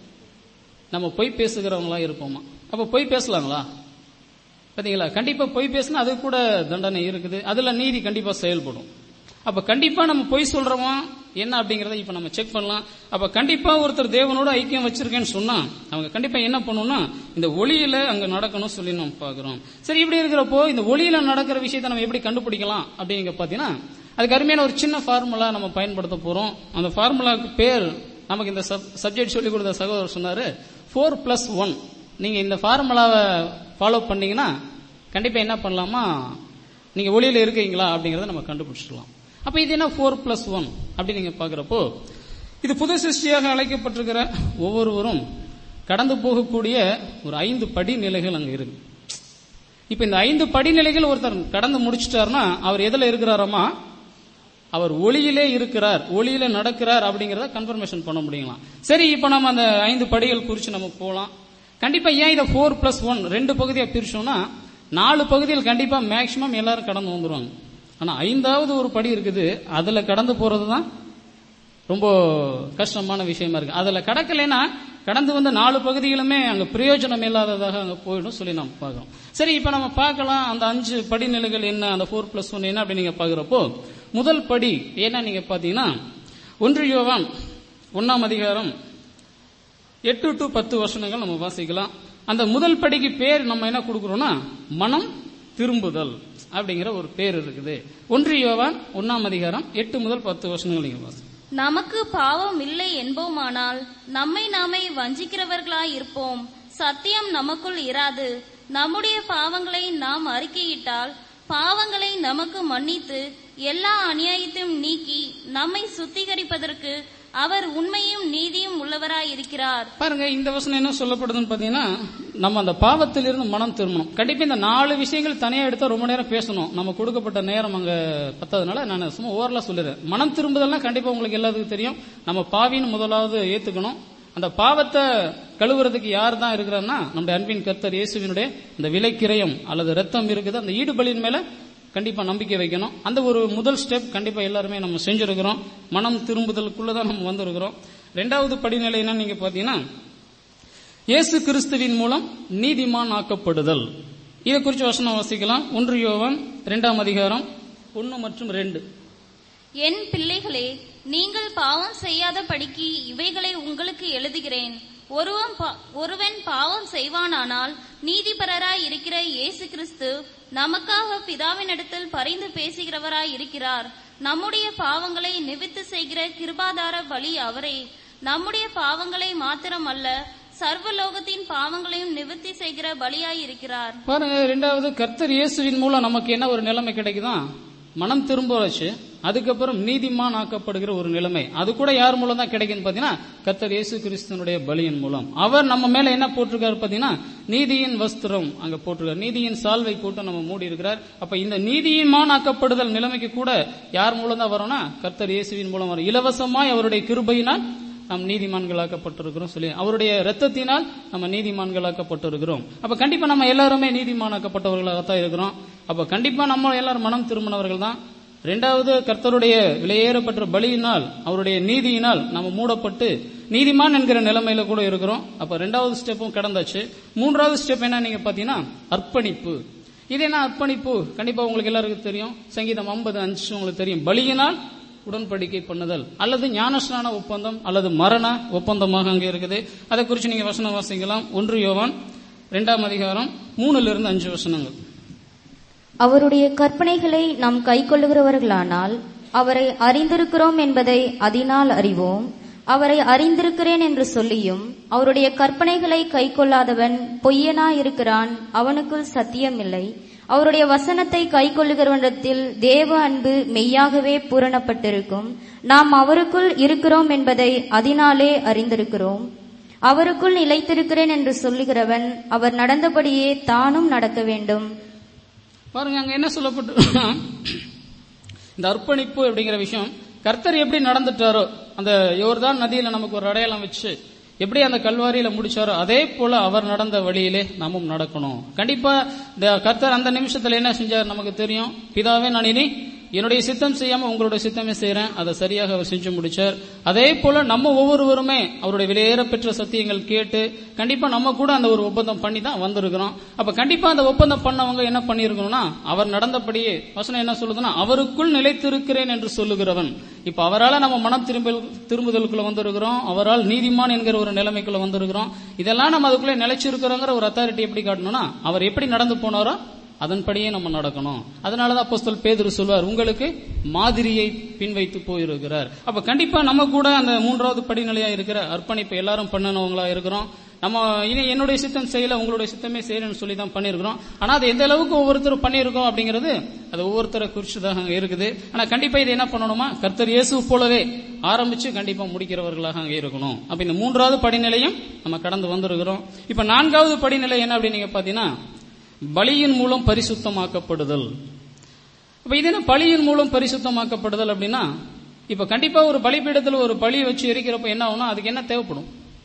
நம்ம பொய் பேசுகிறவங்களா இருப்போமா அப்ப பொய் பேசலாங்களா பாத்தீங்களா கண்டிப்பா பொய் பேசினா அது கூட தண்டனை இருக்குது அதுல நீதி கண்டிப்பா செயல்படும் அப்ப கண்டிப்பா நம்ம பொய் சொல்றோமா என்ன அப்படிங்கறத இப்ப நம்ம செக் பண்ணலாம் அப்ப கண்டிப்பா ஒருத்தர் தேவனோட ஐக்கியம் வச்சிருக்கேன்னு சொன்னா அவங்க கண்டிப்பா என்ன பண்ணணும்னா இந்த ஒளியில அங்க நடக்கணும் சொல்லி நம்ம பாக்குறோம் சரி இப்படி இருக்கிறப்போ இந்த ஒளியில நடக்கிற விஷயத்தை நம்ம எப்படி கண்டுபிடிக்கலாம் அப்படிங்க பாத்தீங்கன்னா அதுக்கு அருமையான ஒரு சின்ன ஃபார்முலா நம்ம பயன்படுத்த போறோம் அந்த ஃபார்முலாவுக்கு பேர் நமக்கு இந்த சப்ஜெக்ட் சொல்லி கொடுத்த சகோதரர் சொன்னாரு ஃபோர் பிளஸ் ஒன் நீங்க இந்த ஃபார்முலாவை ஃபாலோ பண்ணீங்கன்னா கண்டிப்பா என்ன பண்ணலாமா நீங்க ஒளியில இருக்கீங்களா அப்படிங்கறத நம்ம கண்டுபிடிச்சிடலாம் அப்ப இது என்ன ஃபோர் பிளஸ் ஒன் அப்படி நீங்க பாக்குறப்போ இது புது சிருஷ்டியாக அழைக்கப்பட்டிருக்கிற ஒவ்வொருவரும் கடந்து போகக்கூடிய ஒரு ஐந்து படிநிலைகள் அங்க இருக்கு இப்ப இந்த ஐந்து படிநிலைகள் ஒருத்தர் கடந்து முடிச்சிட்டாருன்னா அவர் எதுல இருக்கிறாராமா அவர் ஒளியிலே இருக்கிறார் ஒளியில நடக்கிறார் அப்படிங்கறத கன்ஃபர்மேஷன் பண்ண முடியுங்களாம் சரி இப்ப நம்ம அந்த ஐந்து படிகள் குறிச்சு நம்ம போலாம் கண்டிப்பா ஏன் இதை ஃபோர் பிளஸ் ஒன் ரெண்டு பகுதியா பிரிச்சோம்னா நாலு பகுதியில் கண்டிப்பா மேக்சிமம் எல்லாரும் கடந்து வந்துருவாங்க ஆனா ஐந்தாவது ஒரு படி இருக்குது அதுல கடந்து போறதுதான் ரொம்ப கஷ்டமான விஷயமா இருக்கு அதுல கடக்கலைன்னா கடந்து வந்த நாலு பகுதிகளுமே அங்க பிரயோஜனம் இல்லாததாக அங்க போயிடும் சொல்லி நம்ம பார்க்கிறோம் சரி இப்ப நம்ம பார்க்கலாம் அந்த அஞ்சு படிநிலைகள் என்ன அந்த ஃபோர் பிளஸ் ஒன் என்ன அப்படின்னு நீங்க பாக்குறப்போ முதல் படி என்ன நீங்க பாத்தீங்கன்னா ஒன்று யோவான் ஒன்னாம் அதிகாரம் எட்டு டு பத்து வருஷங்கள் நம்ம வாசிக்கலாம் அந்த முதல் படிக்கு பேர் நம்ம என்ன கொடுக்கிறோம்னா மனம் திரும்புதல் அப்படிங்கிற ஒரு பேர் இருக்குது ஒன்று யோவான் ஒன்னாம் அதிகாரம் எட்டு முதல் பத்து வருஷங்கள் நீங்க வாசி நமக்கு பாவம் இல்லை என்போமானால் நம்மை நாமே வஞ்சிக்கிறவர்களாய் இருப்போம் சத்தியம் நமக்குள் இராது நம்முடைய பாவங்களை நாம் அறிக்கையிட்டால் பாவங்களை நமக்கு மன்னித்து எல்லா அநியாயத்தையும் நீக்கி நம்மை சுத்திகரிப்பதற்கு அவர் உண்மையும் நீதியும் உள்ளவராய் இருக்கிறார் பாருங்க இந்த வசனம் என்ன சொல்லப்படுதுன்னு பாத்தீங்கன்னா நம்ம அந்த பாவத்திலிருந்து மனம் திரும்பணும் கண்டிப்பா இந்த நாலு விஷயங்கள் தனியா எடுத்தா ரொம்ப நேரம் பேசணும் நம்ம கொடுக்கப்பட்ட நேரம் அங்க பத்ததுனால நான் சும்மா ஓவரலா சொல்லிடுறேன் மனம் திரும்புதல்னா கண்டிப்பா உங்களுக்கு எல்லாத்துக்கும் தெரியும் நம்ம பாவின்னு முதலாவது ஏத்துக்கணும் அந்த பாவத்தை கழுவுறதுக்கு யார் தான் இருக்கிறான்னா நம்முடைய அன்பின் கர்த்தர் இயேசுவினுடைய இந்த விலைக்கிரயம் அல்லது ரத்தம் இருக்குது அந்த ஈடுபலியின் மேல கண்டிப்பா நம்பிக்கை வைக்கணும் அந்த ஒரு முதல் ஸ்டெப் கண்டிப்பா எல்லாருமே நம்ம செஞ்சிருக்கிறோம் மனம் திரும்புதலுக்குள்ளதான் நம்ம வந்திருக்கிறோம் ரெண்டாவது படிநிலை என்ன நீங்க பாத்தீங்கன்னா இயேசு கிறிஸ்துவின் மூலம் நீதிமான் ஆக்கப்படுதல் இதை குறித்து வசனம் வாசிக்கலாம் ஒன்று யோவான் இரண்டாம் அதிகாரம் ஒன்னு மற்றும் ரெண்டு என் பிள்ளைகளே நீங்கள் பாவம் செய்யாத படிக்கு இவைகளை உங்களுக்கு எழுதுகிறேன் ஒருவன் பா- ஒருவன் பாவம் செய்வானானால் நீதிபரராய் இருக்கிற இயேசு கிறிஸ்து நமக்காக பிதாவினிடத்தில் பரிந்து பேசுகிறவராய் இருக்கிறார் நம்முடைய பாவங்களை நிவித்து செய்கிற கிருபாதார பலி அவரே நம்முடைய பாவங்களை மாத்திரமல்ல சர்வலோகத்தின் பாவங்களையும் நிவர்த்தி செய்கிற பலியாய் இருக்கிறார் பாருங்க ரெண்டாவது கர்த்தர் இயேசுவின் மூலம் நமக்கு என்ன ஒரு நிலைமை கிடைக்குதான் மனம் திரும்ப வச்சு அதுக்கப்புறம் நீதிமான் ஆக்கப்படுகிற ஒரு நிலைமை அது கூட யார் மூலம் தான் கிடைக்குன்னு பாத்தீங்கன்னா கர்த்தர் இயேசு கிறிஸ்தனுடைய பலியின் மூலம் அவர் நம்ம மேல என்ன போட்டிருக்காரு பாத்தீங்கன்னா நீதியின் வஸ்திரம் அங்க போட்டிருக்காரு நீதியின் சால்வை போட்டு நம்ம மூடி இருக்கிறார் அப்ப இந்த நீதியின்மான் ஆக்கப்படுதல் நிலைமைக்கு கூட யார் மூலம் தான் வரோம்னா கர்த்தர் இயேசுவின் மூலம் வரும் இலவசமாய் அவருடைய கிருபையினால் நாம் நீதிமான்களாக்கப்பட்டிருக்கிறோம் சொல்லி அவருடைய ரத்தத்தினால் நம்ம நீதிமான்களாக்கப்பட்டிருக்கிறோம் அப்ப கண்டிப்பா நம்ம எல்லாருமே நீதிமானாக்கப்பட்டவர்களாகத்தான் இருக்கிறோம் அப்ப கண்டிப்பா நம்ம எல்லாரும் மனம் திரும்பினவர்கள் தான் ரெண்டாவது கர்த்தருடைய விலையேறப்பட்ட பலியினால் அவருடைய நீதியினால் நம்ம மூடப்பட்டு நீதிமான் என்கிற நிலைமையில கூட இருக்கிறோம் அப்ப ரெண்டாவது ஸ்டெப்பும் கடந்தாச்சு மூன்றாவது ஸ்டெப் என்ன நீங்க பாத்தீங்கன்னா அர்ப்பணிப்பு இது என்ன அர்ப்பணிப்பு கண்டிப்பா உங்களுக்கு எல்லாருக்கும் தெரியும் சங்கீதம் 50 அஞ்சு உங்களுக்கு தெரியும் பலியினால் உடன்படிக்கை பண்ணுதல் அல்லது ஞானஸ்நான ஒப்பந்தம் அல்லது மரண ஒப்பந்தமாக அங்கே இருக்குது அதை குறித்து நீங்க வசனம் வாசிக்கலாம் ஒன்று யோவான் இரண்டாம் அதிகாரம் மூணுல இருந்து அஞ்சு வசனங்கள் அவருடைய கற்பனைகளை நாம் கைக்கொள்ளுகிறவர்களானால் அவரை அறிந்திருக்கிறோம் என்பதை அதனால் அறிவோம் அவரை அறிந்திருக்கிறேன் என்று சொல்லியும் அவருடைய கற்பனைகளை கைக்கொள்ளாதவன் பொய்யனாயிருக்கிறான் அவனுக்குள் சத்தியமில்லை அவருடைய வசனத்தை கைக்கொள்ளுகிறவனிடத்தில் தேவ அன்பு மெய்யாகவே பூரணப்பட்டிருக்கும் நாம் அவருக்குள் இருக்கிறோம் என்பதை அதனாலே அறிந்திருக்கிறோம் அவருக்குள் நிலைத்திருக்கிறேன் என்று சொல்லுகிறவன் அவர் நடந்தபடியே தானும் நடக்க வேண்டும் பாருங்க அங்க என்ன சொல்லப்பட்டு இந்த அர்ப்பணிப்பு அப்படிங்கிற விஷயம் கர்த்தர் எப்படி நடந்துட்டாரோ அந்த யோர்தான் நதியில நமக்கு ஒரு அடையாளம் வச்சு எப்படி அந்த கல்வாரியில முடிச்சாரோ அதே போல அவர் நடந்த வழியிலே நாமும் நடக்கணும் கண்டிப்பா இந்த கர்த்தர் அந்த நிமிஷத்துல என்ன செஞ்சார் நமக்கு தெரியும் பிதாவே நான் இனி என்னுடைய சித்தம் செய்யாம உங்களுடைய சித்தமே செய்யறேன் அதை சரியாக அவர் செஞ்சு முடிச்சார் அதே போல நம்ம ஒவ்வொருவருமே அவருடைய விலையேற பெற்ற சத்தியங்கள் கேட்டு கண்டிப்பா நம்ம கூட அந்த ஒரு ஒப்பந்தம் பண்ணி தான் வந்திருக்கிறோம் அப்ப கண்டிப்பா அந்த ஒப்பந்தம் பண்ணவங்க என்ன பண்ணிருக்கணும்னா அவர் நடந்தபடியே வசனம் என்ன சொல்லுதுன்னா அவருக்குள் நிலைத்திருக்கிறேன் என்று சொல்லுகிறவன் இப்ப அவரால் நம்ம மனம் திரும்ப திரும்புதலுக்குள்ள வந்திருக்கிறோம் அவரால் நீதிமான் என்கிற ஒரு நிலைமைக்குள்ள வந்திருக்கிறோம் இதெல்லாம் நம்ம அதுக்குள்ளே நிலைச்சிருக்கிறோங்கிற ஒரு அத்தாரிட்டி எப்படி காட்டணும்னா அவர் எப்படி நடந்து போனாரோ அதன்படியே நம்ம நடக்கணும் அதனாலதான் அப்போஸ்தல் பேதுரு சொல்வார் உங்களுக்கு மாதிரியை பின்வைத்து போயிருக்கிறார் அப்ப கண்டிப்பா நம்ம கூட அந்த மூன்றாவது படிநிலையா இருக்கிற அர்ப்பணிப்பு எல்லாரும் பண்ணனவங்களா இருக்கிறோம் நம்ம இனி என்னுடைய சித்தம் செய்யல உங்களுடைய சித்தமே செய்யலன்னு சொல்லி தான் பண்ணியிருக்கிறோம் ஆனா அது எந்த அளவுக்கு ஒவ்வொருத்தரும் பண்ணியிருக்கோம் அப்படிங்கிறது அது ஒவ்வொருத்தரை குறிச்சுதான் அங்க இருக்குது ஆனா கண்டிப்பா இது என்ன பண்ணணுமா கர்த்தர் இயேசு போலவே ஆரம்பிச்சு கண்டிப்பா முடிக்கிறவர்களாக அங்க இருக்கணும் அப்ப இந்த மூன்றாவது படிநிலையும் நம்ம கடந்து வந்திருக்கிறோம் இப்ப நான்காவது படிநிலை என்ன அப்படின்னு நீங்க பாத்தீங்கன்னா பலியின் மூலம் பரிசுத்தமாக்கப்படுதல் அப்ப இது என்ன பலியின் மூலம் பரிசுத்தமாக்கப்படுதல் அப்படின்னா இப்ப கண்டிப்பா ஒரு பலிபீடத்துல ஒரு பலி வச்சு எரிக்கிறப்ப என்ன ஆகும்னா அதுக்கு என்ன தேவைப்படும்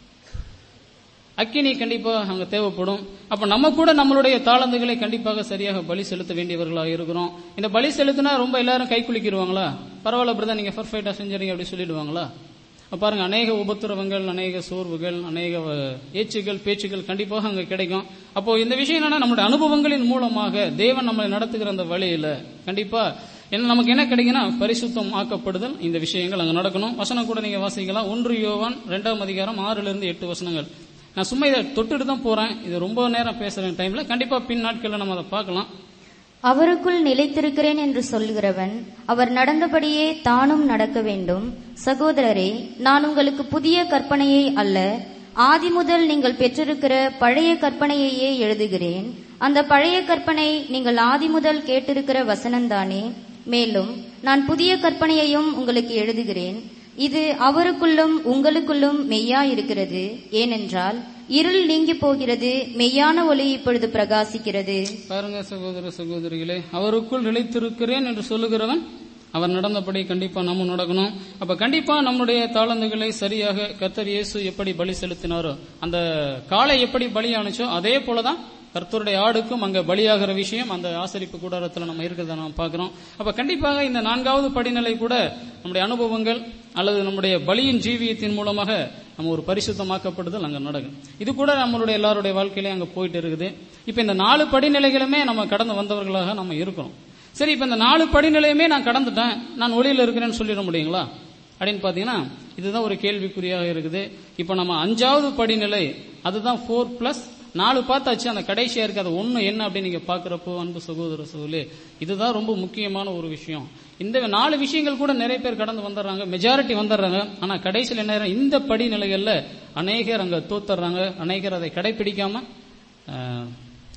அக்கினி கண்டிப்பா அங்க தேவைப்படும் அப்ப நம்ம கூட நம்மளுடைய தாளந்துகளை கண்டிப்பாக சரியாக பலி செலுத்த வேண்டியவர்களாக இருக்கிறோம் இந்த பலி செலுத்தினா ரொம்ப எல்லாரும் கை குலுக்கிடுவாங்களா பரவாயில்ல பிரதா நீங்க பர்ஃபெக்டா செஞ்சீங்க அப்படி சொல்லிடுவாங்களா அப்ப பாருங்க அநேக உபத்திரவங்கள் அநேக சோர்வுகள் அநேக அஹ், ஏச்சுகள் பேச்சுகள் கண்டிப்பாக அங்க கிடைக்கும் அப்போ இந்த விஷயம் என்னன்னா நம்மளுடைய அனுபவங்களின் மூலமாக தேவன் நம்மளை நடத்துகிற அந்த வழியில கண்டிப்பா என்ன நமக்கு என்ன கிடைக்குன்னா பரிசுத்தம் ஆக்கப்படுதல் இந்த விஷயங்கள் அங்க நடக்கணும் வசனம் கூட நீங்க வாசிக்கலாம் ஒன்று யோவான் இரண்டாம் அதிகாரம் ஆறுல இருந்து எட்டு வசனங்கள் நான் சும்மா இதை தொட்டுட்டு தான் போறேன் இது ரொம்ப நேரம் பேசுற டைம்ல கண்டிப்பா பின் நாட்கள்ல நம்ம அதை பார்க்கலாம் அவருக்குள் நிலைத்திருக்கிறேன் என்று சொல்கிறவன் அவர் நடந்தபடியே தானும் நடக்க வேண்டும் சகோதரரே நான் உங்களுக்கு புதிய கற்பனையை அல்ல ஆதிமுதல் நீங்கள் பெற்றிருக்கிற பழைய கற்பனையையே எழுதுகிறேன் அந்த பழைய கற்பனை நீங்கள் ஆதிமுதல் கேட்டிருக்கிற வசனம்தானே மேலும் நான் புதிய கற்பனையையும் உங்களுக்கு எழுதுகிறேன் இது அவருக்குள்ளும் உங்களுக்குள்ளும் மெய்யா இருக்கிறது ஏனென்றால் இருள் நீங்கி போகிறது மெய்யான ஒளி இப்பொழுது பிரகாசிக்கிறது பாருங்க சகோதர சகோதரிகளே அவருக்குள் நிலைத்திருக்கிறேன் என்று சொல்லுகிறவன் அவர் நடந்தபடி கண்டிப்பா நம்ம நடக்கணும் அப்ப கண்டிப்பா நம்முடைய தாளந்துகளை சரியாக கர்த்தர் இயேசு எப்படி பலி செலுத்தினாரோ அந்த காலை எப்படி பலியானுச்சோ அதே போலதான் கர்த்தருடைய ஆடுக்கும் அங்க பலியாகிற விஷயம் அந்த ஆசரிப்பு கூடாரத்துல நம்ம இருக்கிறத நாம் பார்க்கிறோம் அப்ப கண்டிப்பாக இந்த நான்காவது படிநிலை கூட நம்முடைய அனுபவங்கள் அல்லது நம்முடைய பலியின் ஜீவியத்தின் மூலமாக நம்ம ஒரு பரிசுத்தமாக்கப்படுதல் அங்க நடக்கும் இது கூட நம்மளுடைய எல்லாருடைய வாழ்க்கையிலயும் அங்க போயிட்டு இருக்குது இப்ப இந்த நாலு படிநிலைகளுமே நம்ம கடந்து வந்தவர்களாக நம்ம இருக்கிறோம் சரி இப்ப இந்த நாலு படிநிலையுமே நான் கடந்துட்டேன் நான் ஒளியில இருக்கிறேன்னு சொல்லிட முடியுங்களா அப்படின்னு பாத்தீங்கன்னா இதுதான் ஒரு கேள்விக்குறியாக இருக்குது இப்ப நம்ம அஞ்சாவது படிநிலை அதுதான் ஃபோர் பிளஸ் நாலு பார்த்தாச்சு அந்த கடைசியா இருக்கு அது ஒண்ணு என்ன அப்படின்னு நீங்க பாக்குறப்போ அன்பு சகோதர சகோதரி இதுதான் ரொம்ப முக்கியமான ஒரு விஷயம் இந்த நாலு விஷயங்கள் கூட நிறைய பேர் கடந்து வந்துடுறாங்க மெஜாரிட்டி வந்துடுறாங்க ஆனா கடைசியில் என்ன ஆயிரும்? இந்த படிநிலைகள்ல அநேகர் அங்க தோத்துறாங்க அநேகர் அதை கடைபிடிக்காம ஆஹ்,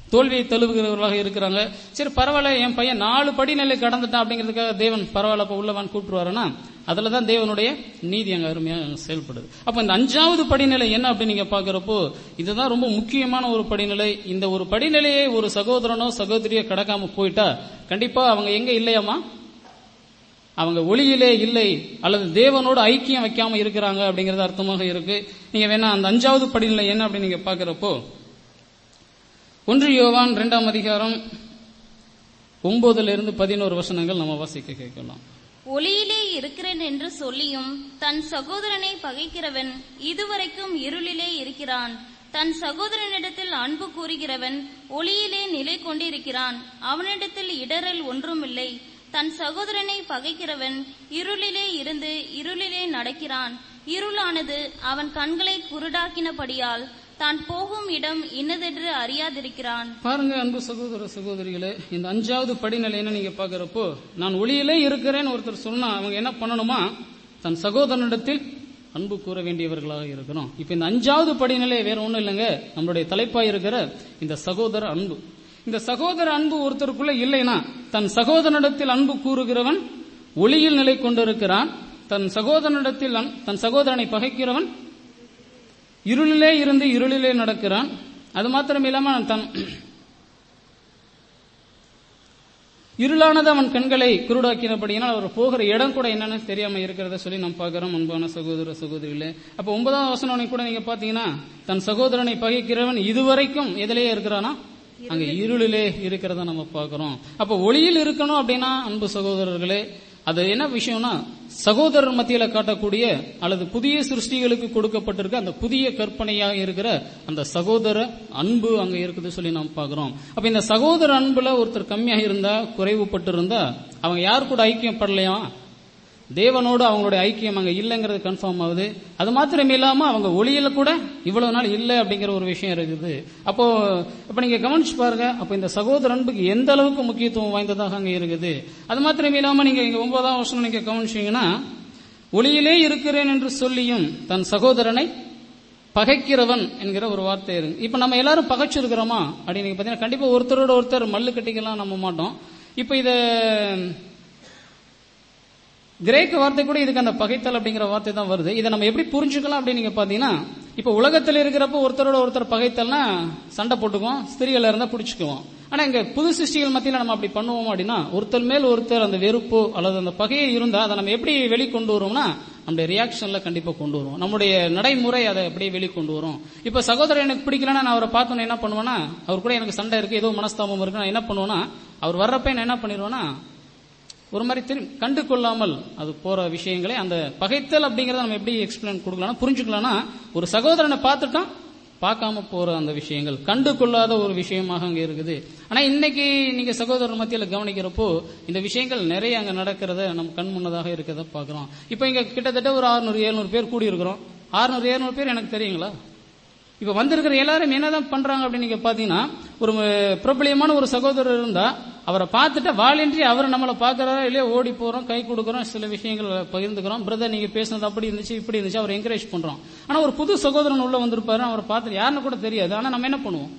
தோல்வியை தழுவுகிறவர்களாக இருக்கிறாங்க சரி பரவாயில்ல என் பையன் நாலு படிநிலை கடந்துட்டான் அப்படிங்கிறதுக்காக தேவன் பரவாயில்ல அப்ப உள்ளவான் கூப்பிட்டுருவாருன்னா அதுல தான் தேவனுடைய நீதி அங்க அருமையாக செயல்படுது அப்ப இந்த அஞ்சாவது படிநிலை என்ன அப்படின்னு நீங்க பாக்குறப்போ இதுதான் ரொம்ப முக்கியமான ஒரு படிநிலை இந்த ஒரு படிநிலையை ஒரு சகோதரனோ சகோதரியோ கடக்காம போயிட்டா கண்டிப்பா அவங்க எங்க இல்லையாமா அவங்க ஒளியிலே இல்லை அல்லது தேவனோடு ஐக்கியம் வைக்காம இருக்கிறாங்க அப்படிங்கறது அர்த்தமாக இருக்கு நீங்க வேணா அந்த அஞ்சாவது படிநிலை என்ன அப்படின்னு நீங்க பாக்குறப்போ ஒன்று யோவான் இரண்டாம் அதிகாரம் ஒன்பதுல இருந்து பதினோரு வசனங்கள் நம்ம வாசிக்க கேட்கலாம் ஒளியிலே இருக்கிறேன் என்று சொல்லியும் தன் சகோதரனை பகைக்கிறவன் இதுவரைக்கும் இருளிலே இருக்கிறான் தன் சகோதரனிடத்தில் அன்பு கூறுகிறவன் ஒளியிலே நிலை கொண்டிருக்கிறான் அவனிடத்தில் இடரல் ஒன்றுமில்லை தன் சகோதரனை பகைக்கிறவன் இருளிலே இருந்து இருளிலே நடக்கிறான் இருளானது அவன் கண்களை குருடாக்கினபடியால் தான் போகும் இடம் இன்னதென்று அறியாதிருக்கிறான் பாருங்க அன்பு சகோதர சகோதரிகளே இந்த அஞ்சாவது படிநிலை என்ன நீங்க பாக்குறப்போ நான் ஒளியிலே இருக்கிறேன்னு ஒருத்தர் சொன்னா அவங்க என்ன பண்ணணுமா தன் சகோதரனிடத்தில் அன்பு கூற வேண்டியவர்களாக இருக்கிறோம் இப்ப இந்த அஞ்சாவது படிநிலை வேற ஒண்ணும் இல்லைங்க நம்மளுடைய தலைப்பா இருக்கிற இந்த சகோதர அன்பு இந்த சகோதர அன்பு ஒருத்தருக்குள்ள இல்லைன்னா தன் சகோதரனிடத்தில் அன்பு கூறுகிறவன் ஒளியில் நிலை கொண்டிருக்கிறான் தன் சகோதரனிடத்தில் அன்- தன் சகோதரனை பகைக்கிறவன் இருளிலே இருந்து இருளிலே நடக்கிறான் அது மாத்திரம் இல்லாம தன் இருளானது அவன் கண்களை குருடாக்கினபடியினால் அவர் போகிற இடம் கூட என்னன்னு தெரியாம இருக்கிறத சொல்லி நாம் பார்க்கிறோம் அன்பான சகோதர சகோதரிகளே அப்ப ஒன்பதாம் வசனம் கூட நீங்க பாத்தீங்கன்னா தன் சகோதரனை பகைக்கிறவன் இதுவரைக்கும் எதிலேயே இருக்கிறானா அங்க இருளிலே இருக்கிறத நம்ம பார்க்கிறோம் அப்ப ஒளியில் இருக்கணும் அப்படின்னா அன்பு சகோதரர்களே அது என்ன விஷயம்னா சகோதரர் மத்தியில காட்டக்கூடிய அல்லது புதிய சிருஷ்டிகளுக்கு கொடுக்கப்பட்டிருக்க அந்த புதிய கற்பனையாக இருக்கிற அந்த சகோதர அன்பு அங்க இருக்குது சொல்லி நாம் பார்க்கிறோம் அப்ப இந்த சகோதர அன்புல ஒருத்தர் கம்மியாக இருந்தா குறைவுபட்டு இருந்தா அவங்க யார் கூட ஐக்கியப்படலையா தேவனோடு அவங்களுடைய ஐக்கியம் அங்க இல்லைங்கிறது கன்ஃபார்ம் ஆகுது அது மாத்திரம் இல்லாம அவங்க ஒளியில கூட இவ்வளவு நாள் இல்லை அப்படிங்கிற ஒரு விஷயம் இருக்குது அப்போ இப்ப நீங்க கவனிச்சு பாருங்க அப்ப இந்த சகோதர அன்புக்கு எந்த அளவுக்கு முக்கியத்துவம் வாய்ந்ததாக அங்க இருக்குது அது மாத்திரம் இல்லாம நீங்க இங்க ஒன்பதாம் வருஷம் நீங்க கவனிச்சீங்கன்னா ஒளியிலே இருக்கிறேன் என்று சொல்லியும் தன் சகோதரனை பகைக்கிறவன் என்கிற ஒரு வார்த்தை இருக்கு இப்ப நம்ம எல்லாரும் பகைச்சிருக்கிறோமா அப்படின்னு நீங்க பாத்தீங்கன்னா கண்டிப்பா ஒருத்தரோட ஒருத்தர் மல்லு கட்டிக்கலாம் நம்ப மாட்டோம் இப்ப இத கிரேக்க வார்த்தை கூட இதுக்கு அந்த பகைத்தல் அப்படிங்கிற வார்த்தை தான் வருது இதை நம்ம எப்படி புரிஞ்சுக்கலாம் அப்படின்னு நீங்க பாத்தீங்கன்னா இப்ப உலகத்தில் இருக்கிறப்ப ஒருத்தரோட ஒருத்தர் பகைத்தல்னா சண்டை போட்டுக்குவோம் ஸ்திரீகள் இருந்தா பிடிச்சுக்குவோம் ஆனா இங்க புது சிருஷ்டிகள் மத்தியில நம்ம அப்படி பண்ணுவோம் அப்படின்னா ஒருத்தர் மேல் ஒருத்தர் அந்த வெறுப்போ அல்லது அந்த பகையை இருந்தா அதை நம்ம எப்படி வெளிக்கொண்டு வரோம்னா நம்முடைய ரியாக்ஷன்ல கண்டிப்பா கொண்டு வருவோம் நம்முடைய நடைமுறை அதை அப்படியே வெளிக்கொண்டு வரும் இப்ப சகோதரர் எனக்கு பிடிக்கலன்னா நான் அவரை பார்த்தோன்னே என்ன பண்ணுவேன்னா அவர் கூட எனக்கு சண்டை இருக்கு ஏதோ மனஸ்தாபம் இருக்கு நான் என்ன பண்ணுவேன்னா அவர் வர்றப்ப நான் என்ன பண்ணிடுவேன்னா ஒரு மாதிரி திரும்பி கண்டு கொள்ளாமல் அது போற விஷயங்களை அந்த பகைத்தல் அப்படிங்கறத நம்ம எப்படி எக்ஸ்பிளைன் கொடுக்கலாம் புரிஞ்சுக்கலாம்னா ஒரு சகோதரனை பார்த்துட்டோம் பார்க்காம போற அந்த விஷயங்கள் கண்டு கொள்ளாத ஒரு விஷயமாக அங்க இருக்குது ஆனா இன்னைக்கு நீங்க சகோதரர் மத்தியில கவனிக்கிறப்போ இந்த விஷயங்கள் நிறைய அங்க நடக்கிறத நம்ம கண் முன்னதாக இருக்கிறத பாக்குறோம் இப்போ இங்க கிட்டத்தட்ட ஒரு 600 700 பேர் கூடி இருக்கிறோம் 600 700 பேர் எனக்கு தெரியுங்களா இப்ப வந்திருக்கிற எல்லாரும் என்னதான் பண்றாங்க அப்படின்னு நீங்க பாத்தீங்கன்னா ஒரு அஹ், பிரபலியமான ஒரு சகோதரர் இருந்தா அவரை பார்த்துட்டு வாலின்றி அவர் நம்மளை பாக்குறாரா இல்லையா ஓடி போறோம் கை கொடுக்கறோம் சில விஷயங்கள் பகிர்ந்துக்கிறோம் பிரதர் நீங்க பேசுனது அப்படி இருந்துச்சு இப்படி இருந்துச்சு அவர் என்கரேஜ் பண்றோம் ஆனா ஒரு புது சகோதரன் உள்ள வந்திருப்பாரு அவரை பார்த்துட்டு யாருன்னு கூட தெரியாது ஆனா நம்ம என்ன பண்ணுவோம்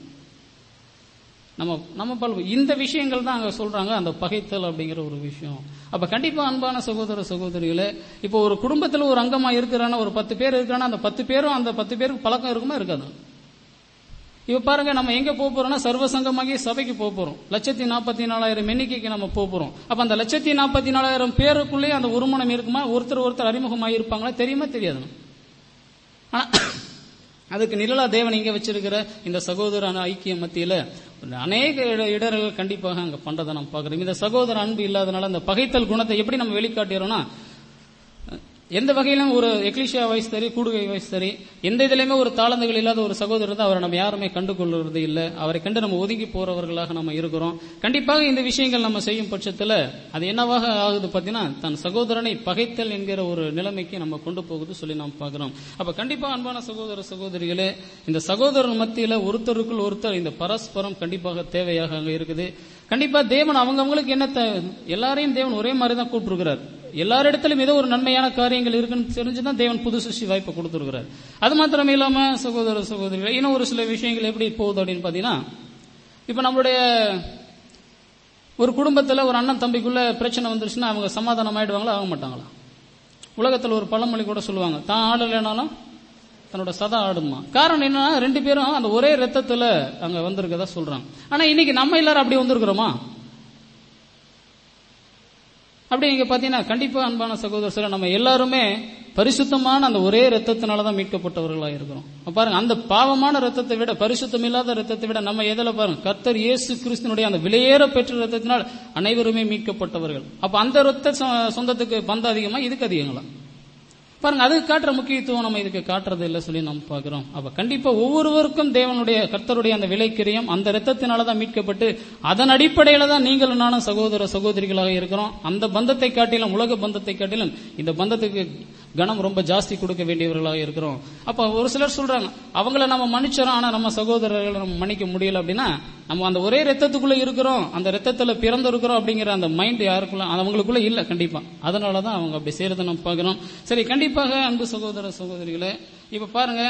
நம்ம நம்ம பல்பு இந்த விஷயங்கள் தான் அங்க சொல்றாங்க அந்த பகைத்தல் அப்படிங்கிற ஒரு விஷயம் அப்ப கண்டிப்பா அன்பான சகோதர சகோதரிகளே இப்போ ஒரு குடும்பத்துல ஒரு அங்கமா இருக்கிறானா ஒரு பத்து பேர் இருக்கிறானா அந்த பத்து பேரும் அந்த பத்து பேருக்கு பழக்கம் இருக்குமா இருக்காது இப்ப பாருங்க நம்ம எங்க போக போறோம்னா சர்வசங்கமாகி சபைக்கு போக போறோம் லட்சத்தி நாற்பத்தி நாலாயிரம் எண்ணிக்கைக்கு நம்ம போக போறோம் அப்ப அந்த லட்சத்தி நாற்பத்தி நாலாயிரம் பேருக்குள்ளே அந்த ஒருமனம் இருக்குமா ஒருத்தர் ஒருத்தர் அறிமுகமாக இருப்பாங்களா தெரியுமா தெரியாது ஆனா அதுக்கு நிழலா தேவன் இங்க வச்சிருக்கிற இந்த சகோதர ஐக்கிய மத்தியில அநேக இட- இடர்கள் கண்டிப்பாக அங்க பண்றதை நம்ம பார்க்கிறோம் இந்த சகோதர அன்பு இல்லாதனால அந்த பகைத்தல் குணத்தை எப்படி நம்ம வெளிக்காட்டுறோம்னா எந்த வகையிலும் ஒரு எக்லிஷியா வயசு சரி கூடுகை வயசு சரி எந்த இதுலயுமே ஒரு தாளந்துகள் இல்லாத ஒரு சகோதரர் தான் அவரை நம்ம யாருமே கண்டுகொள்வது இல்லை அவரை கண்டு நம்ம ஒதுங்கி போறவர்களாக நம்ம இருக்கிறோம் கண்டிப்பாக இந்த விஷயங்கள் நம்ம செய்யும் பட்சத்துல அது என்னவாக ஆகுது பாத்தீங்கன்னா தன் சகோதரனை பகைத்தல் என்கிற ஒரு நிலைமைக்கு நம்ம கொண்டு போகுது சொல்லி நாம் பார்க்கிறோம் அப்ப கண்டிப்பா அன்பான சகோதர சகோதரிகளே இந்த சகோதரர் மத்தியில ஒருத்தருக்குள் ஒருத்தர் இந்த பரஸ்பரம் கண்டிப்பாக தேவையாக அங்க இருக்குது கண்டிப்பா தேவன் அவங்கவங்களுக்கு என்ன தே- எல்லாரையும் தேவன் ஒரே மாதிரி தான் கூப்பிட்டுருக்கிறார் எல்லாரிடத்திலும் ஏதோ ஒரு நன்மையான காரியங்கள் இருக்குன்னு தெரிஞ்சுதான் தேவன் புது சிருஷ்டி வாய்ப்பை கொடுத்துருக்கிறார் அது மாத்திரமே இல்லாம சகோதர சகோதரிகள் இன்னும் ஒரு சில விஷயங்கள் எப்படி போகுது அப்படின்னு பாத்தீங்கன்னா இப்ப நம்மளுடைய ஒரு குடும்பத்துல ஒரு அண்ணன் தம்பிக்குள்ள பிரச்சனை வந்துருச்சுன்னா அவங்க சமாதானம் ஆயிடுவாங்களா ஆக மாட்டாங்களா உலகத்துல ஒரு பழமொழி கூட சொல்லுவாங்க தான் ஆடலைனாலும் தன்னோட சதா ஆடுமா காரணம் என்னன்னா ரெண்டு பேரும் அந்த ஒரே ரத்தத்துல அங்க வந்திருக்கதா சொல்றாங்க ஆனா இன்னைக்கு நம்ம எல்லாரும் அப்படி வந்திருக்கிறோமா அப்படி நீங்க பாத்தீங்கன்னா கண்டிப்பா அன்பான சகோதர சில நம்ம எல்லாருமே பரிசுத்தமான அந்த ஒரே ரத்தத்தினால தான் மீட்கப்பட்டவர்களா இருக்கிறோம் அப்ப பாருங்க அந்த பாவமான ரத்தத்தை விட பரிசுத்தம் இல்லாத ரத்தத்தை விட நம்ம எதில் பாருங்க கர்த்தர் இயேசு கிறிஸ்தனுடைய அந்த விலையேற பெற்ற ரத்தத்தினால் அனைவருமே மீட்கப்பட்டவர்கள் அப்ப அந்த ரத்த சொ- சொந்தத்துக்கு பந்து அதிகமா இதுக்கு அதிகங்களா பாருங்க அதுக்கு காட்டுற முக்கியத்துவம் நம்ம இதுக்கு காட்டுறது இல்லை சொல்லி நம்ம பார்க்கிறோம் அப்ப கண்டிப்பா ஒவ்வொருவருக்கும் தேவனுடைய கர்த்தருடைய அந்த விலைக்கிரியம் அந்த ரத்தத்தினால தான் மீட்கப்பட்டு அதன் அடிப்படையில தான் நீங்களும் நானும் சகோதர சகோதரிகளாக இருக்கிறோம் அந்த பந்தத்தை காட்டிலும் உலக பந்தத்தை காட்டிலும் இந்த பந்தத்துக்கு கணம் ரொம்ப ஜாஸ்தி கொடுக்க வேண்டியவர்களாக இருக்கிறோம் அப்ப ஒரு சிலர் சொல்றாங்க அவங்கள நம்ம மன்னிச்சோம் ஆனா நம்ம சகோதரர்களை நம்ம மன்னிக்க முடியல அப்படின்னா நம்ம அந்த ஒரே ரத்தத்துக்குள்ள இருக்கிறோம் அந்த ரத்தத்துல பிறந்திருக்கிறோம் அப்படிங்கிற அந்த மைண்ட் யாருக்குள்ள அவங்களுக்குள்ள இல்ல கண்டிப்பா அதனாலதான் அவங்க அப்படி செய்யறதை நம்ம பார்க்கிறோம் சரி கண்டிப்பாக அன்பு சகோதர சகோதரிகளே இப்ப பாருங்க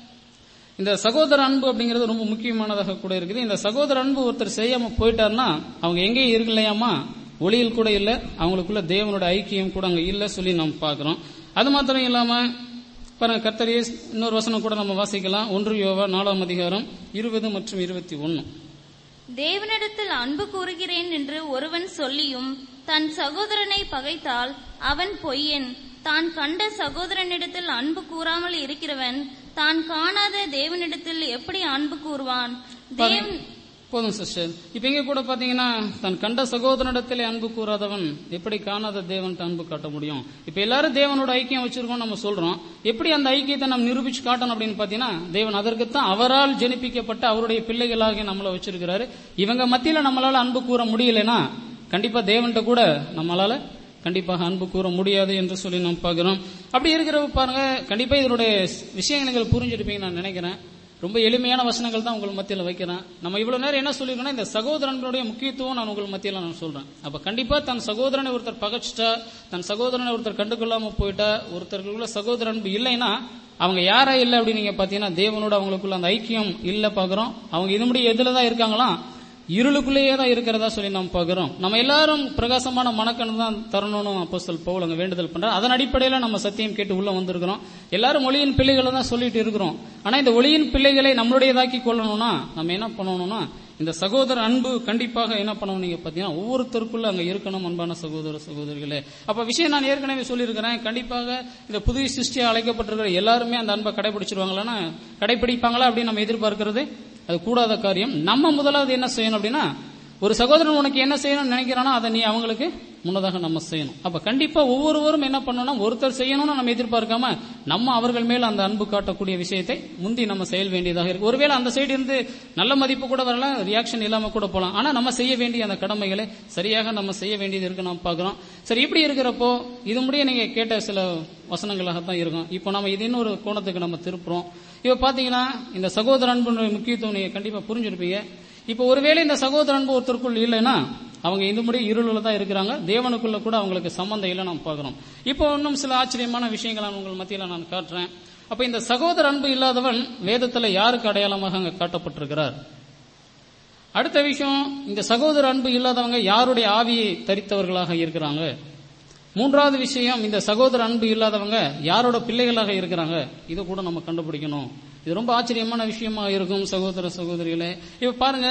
இந்த சகோதர அன்பு அப்படிங்கிறது ரொம்ப முக்கியமானதாக கூட இருக்குது இந்த சகோதர அன்பு ஒருத்தர் செய்யாம போயிட்டாருன்னா அவங்க எங்கேயும் இருக்கலையாமா ஒளியில் கூட இல்ல அவங்களுக்குள்ள தேவனோட ஐக்கியம் கூட அங்க இல்ல சொல்லி நம்ம பார்க்கிறோம் அது மாத்திரம் இல்லாம பாருங்க கர்த்தரே இன்னொரு வசனம் கூட நம்ம வாசிக்கலாம் ஒன்று யோவா நாலாம் அதிகாரம் இருபது மற்றும் இருபத்தி ஒன்னு தேவனிடத்தில் அன்பு கூறுகிறேன் என்று ஒருவன் சொல்லியும் தன் சகோதரனை பகைத்தால் அவன் பொய்யன் தான் கண்ட சகோதரனிடத்தில் அன்பு கூறாமல் இருக்கிறவன் தான் காணாத தேவனிடத்தில் எப்படி அன்பு கூறுவான் தேவன் போதும் சிஸ்டர் இப்ப இங்க கூட பாத்தீங்கன்னா தன் கண்ட சகோதரனிடத்திலே அன்பு கூறாதவன் எப்படி காணாத தேவன்ட்டு அன்பு காட்ட முடியும் இப்ப எல்லாரும் தேவனோட ஐக்கியம் வச்சிருக்கோம் நம்ம சொல்றோம் எப்படி அந்த ஐக்கியத்தை நம்ம நிரூபிச்சு காட்டணும் அப்படின்னு பாத்தீங்கன்னா தேவன் அதற்குத்தான் அவரால் ஜெனிப்பிக்கப்பட்ட அவருடைய பிள்ளைகளாக நம்மள வச்சிருக்கிறாரு இவங்க மத்தியில நம்மளால அன்பு கூற முடியலனா கண்டிப்பா தேவன்கிட்ட கூட நம்மளால கண்டிப்பாக அன்பு கூற முடியாது என்று சொல்லி நாம் பார்க்கிறோம் அப்படி இருக்கிறப்ப பாருங்க கண்டிப்பா இதனுடைய விஷயங்கள் நீங்கள் புரிஞ்சிருப்பீங்கன்னு நான் நினைக்கிறேன் ரொம்ப எளிமையான வசனங்கள் தான் உங்கள் மத்தியில் வைக்கிறேன் நம்ம இவ்வளவு நேரம் என்ன சொல்லிருக்கோம்னா இந்த சகோதரனுடைய முக்கியத்துவம் நான் உங்கள் மத்தியில் நான் சொல்றேன் அப்ப கண்டிப்பா தன் சகோதரனை ஒருத்தர் பகச்சிட்டா தன் சகோதரனை ஒருத்தர் கண்டுகொள்ளாம போயிட்டா ஒருத்தருக்குள்ள சகோதர அன்பு இல்லைன்னா அவங்க யாரா இல்லை அப்படின்னு நீங்க பாத்தீங்கன்னா தேவனோட அவங்களுக்குள்ள அந்த ஐக்கியம் இல்ல பாக்குறோம் அவங்க இது முடிய எதுல தான் இருக்காங்களாம் இருளுக்குள்ளேயே தான் இருக்கிறதா சொல்லி நாம் பார்க்கிறோம் நம்ம எல்லாரும் பிரகாசமான மனக்கண் தான் தரணும்னு அப்போஸ்தல் பவுல் அங்க வேண்டுதல் பண்றார் அதன் அடிப்படையில நம்ம சத்தியம் கேட்டு உள்ள வந்திருக்கிறோம் எல்லாரும் ஒளியின் பிள்ளைகளை தான் சொல்லிட்டு இருக்கிறோம் ஆனா இந்த ஒளியின் பிள்ளைகளை நம்மளுடையதாக்கி கொள்ளணும்னா நம்ம என்ன பண்ணணும்னா இந்த சகோதர அன்பு கண்டிப்பாக என்ன பண்ணணும் நீங்க பாத்தீங்கன்னா ஒவ்வொருத்தருக்குள்ள அங்க இருக்கணும் அன்பான சகோதர சகோதரிகளே அப்ப விஷயம் நான் ஏற்கனவே சொல்லியிருக்கிறேன் கண்டிப்பாக இந்த புதிய சிருஷ்டியா அழைக்கப்பட்டிருக்கிற எல்லாருமே அந்த அன்பை கடைபிடிச்சிருவாங்களான்னா கடைபிடிப்பாங்களா அப்படின்னு நம்ம எதிர்பார்க்கிறது அது கூடாத காரியம் நம்ம முதலாவது என்ன செய்யணும் அப்படின்னா ஒரு சகோதரன் உனக்கு என்ன செய்யணும்னு நினைக்கிறானோ அதை நீ அவங்களுக்கு முன்னதாக நம்ம செய்யணும் அப்ப கண்டிப்பா ஒவ்வொருவரும் என்ன பண்ணணும் ஒருத்தர் செய்யணும்னு நம்ம எதிர்பார்க்காம நம்ம அவர்கள் மேல அந்த அன்பு காட்டக்கூடிய விஷயத்தை முந்தி நம்ம செயல் வேண்டியதாக இருக்கு ஒருவேளை அந்த சைடு இருந்து நல்ல மதிப்பு கூட வரலாம் ரியாக்ஷன் இல்லாம கூட போலாம் ஆனா நம்ம செய்ய வேண்டிய அந்த கடமைகளை சரியாக நம்ம செய்ய வேண்டியது இருக்கு நம்ம பார்க்கிறோம் சரி இப்படி இருக்கிறப்போ இது முடிய நீங்க கேட்ட சில வசனங்களாக தான் இருக்கும் இப்போ நம்ம இது இன்னொரு கோணத்துக்கு நம்ம திருப்புறோம் இப்ப பாத்தீங்கன்னா இந்த சகோதர அன்புடைய முக்கியத்துவம் நீங்க கண்டிப்பா புரிஞ்சிருப்பீங்க இப்ப ஒருவேளை இந்த சகோதர அன்பு ஒருத்தருக்குள் இல்லைன்னா அவங்க இந்த முடி இருளில் தான் இருக்கிறாங்க தேவனுக்குள்ள கூட அவங்களுக்கு சம்பந்தம் இல்லை நம்ம பார்க்கிறோம் இப்போ இன்னும் சில ஆச்சரியமான விஷயங்களை நான் உங்கள் மத்தியில நான் காட்டுறேன் அப்ப இந்த சகோதர அன்பு இல்லாதவன் வேதத்துல யாருக்கு அடையாளமாக அங்க காட்டப்பட்டிருக்கிறார் அடுத்த விஷயம் இந்த சகோதர அன்பு இல்லாதவங்க யாருடைய ஆவியை தரித்தவர்களாக இருக்கிறாங்க மூன்றாவது விஷயம் இந்த சகோதர அன்பு இல்லாதவங்க யாரோட பிள்ளைகளாக இருக்கிறாங்க இதை கூட நம்ம கண்டுபிடிக்கணும் இது ரொம்ப ஆச்சரியமான விஷயமா இருக்கும் சகோதர சகோதரிகளே இப்ப பாருங்க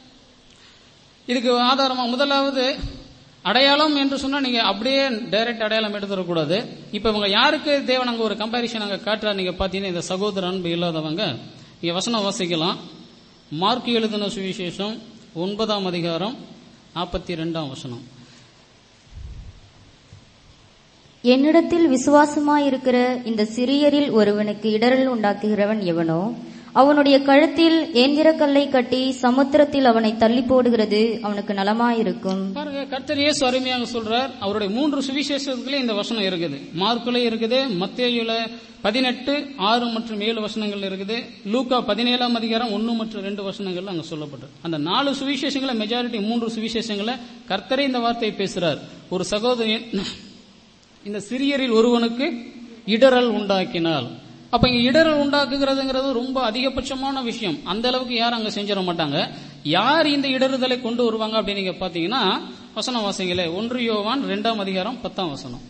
இதுக்கு ஆதாரமா முதலாவது அடையாளம் என்று சொன்னா நீங்க அப்படியே டைரக்ட் அடையாளம் எடுத்துடக்கூடாது இப்ப இவங்க யாருக்கு தேவன் அங்க ஒரு கம்பாரிசன் அங்க காட்டுறா நீங்க பாத்தீங்கன்னா இந்த சகோதர அன்பு இல்லாதவங்க நீங்க வசனம் வாசிக்கலாம் மார்க் எழுதின சுவிசேஷம் ஒன்பதாம் அதிகாரம் நாற்பத்தி ரெண்டாம் வசனம் என்னிடத்தில் விசுவாசமாயிருக்கிற இந்த சிறியரில் ஒருவனுக்கு இடரல் உண்டாக்குகிறவன் எவனோ அவனுடைய கழுத்தில் ஏந்திர கல்லை கட்டி சமுத்திரத்தில் அவனை தள்ளி போடுகிறது அவனுக்கு நலமாயிருக்கும் பாருங்க கர்த்தர் இயேசு அருமையாக சொல்றார் அவருடைய மூன்று சுவிசேஷத்திலே இந்த வசனம் இருக்குது மார்க்குல இருக்குது மத்தேயுல பதினெட்டு ஆறு மற்றும் ஏழு வசனங்கள் இருக்குது லூக்கா பதினேழாம் அதிகாரம் ஒன்னு மற்றும் ரெண்டு வசனங்கள் அங்க சொல்லப்பட்டது அந்த நாலு சுவிசேஷங்களை மெஜாரிட்டி மூன்று சுவிசேஷங்களை கர்த்தரே இந்த வார்த்தையை பேசுறார் ஒரு சகோதரி இந்த சிறியரில் ஒருவனுக்கு இடரல் உண்டாக்கினால் அப்ப இங்க இடரல் உண்டாக்குகிறதுங்கிறது ரொம்ப அதிகபட்சமான விஷயம் அந்த அளவுக்கு யாரும் அங்க செஞ்சிட மாட்டாங்க யார் இந்த இடறுதலை கொண்டு வருவாங்க அப்படின்னு நீங்க பாத்தீங்கன்னா வசனம் வாசிங்களே ஒன்று யோவான் ரெண்டாம் அதிகாரம் பத்தாம் வசனம்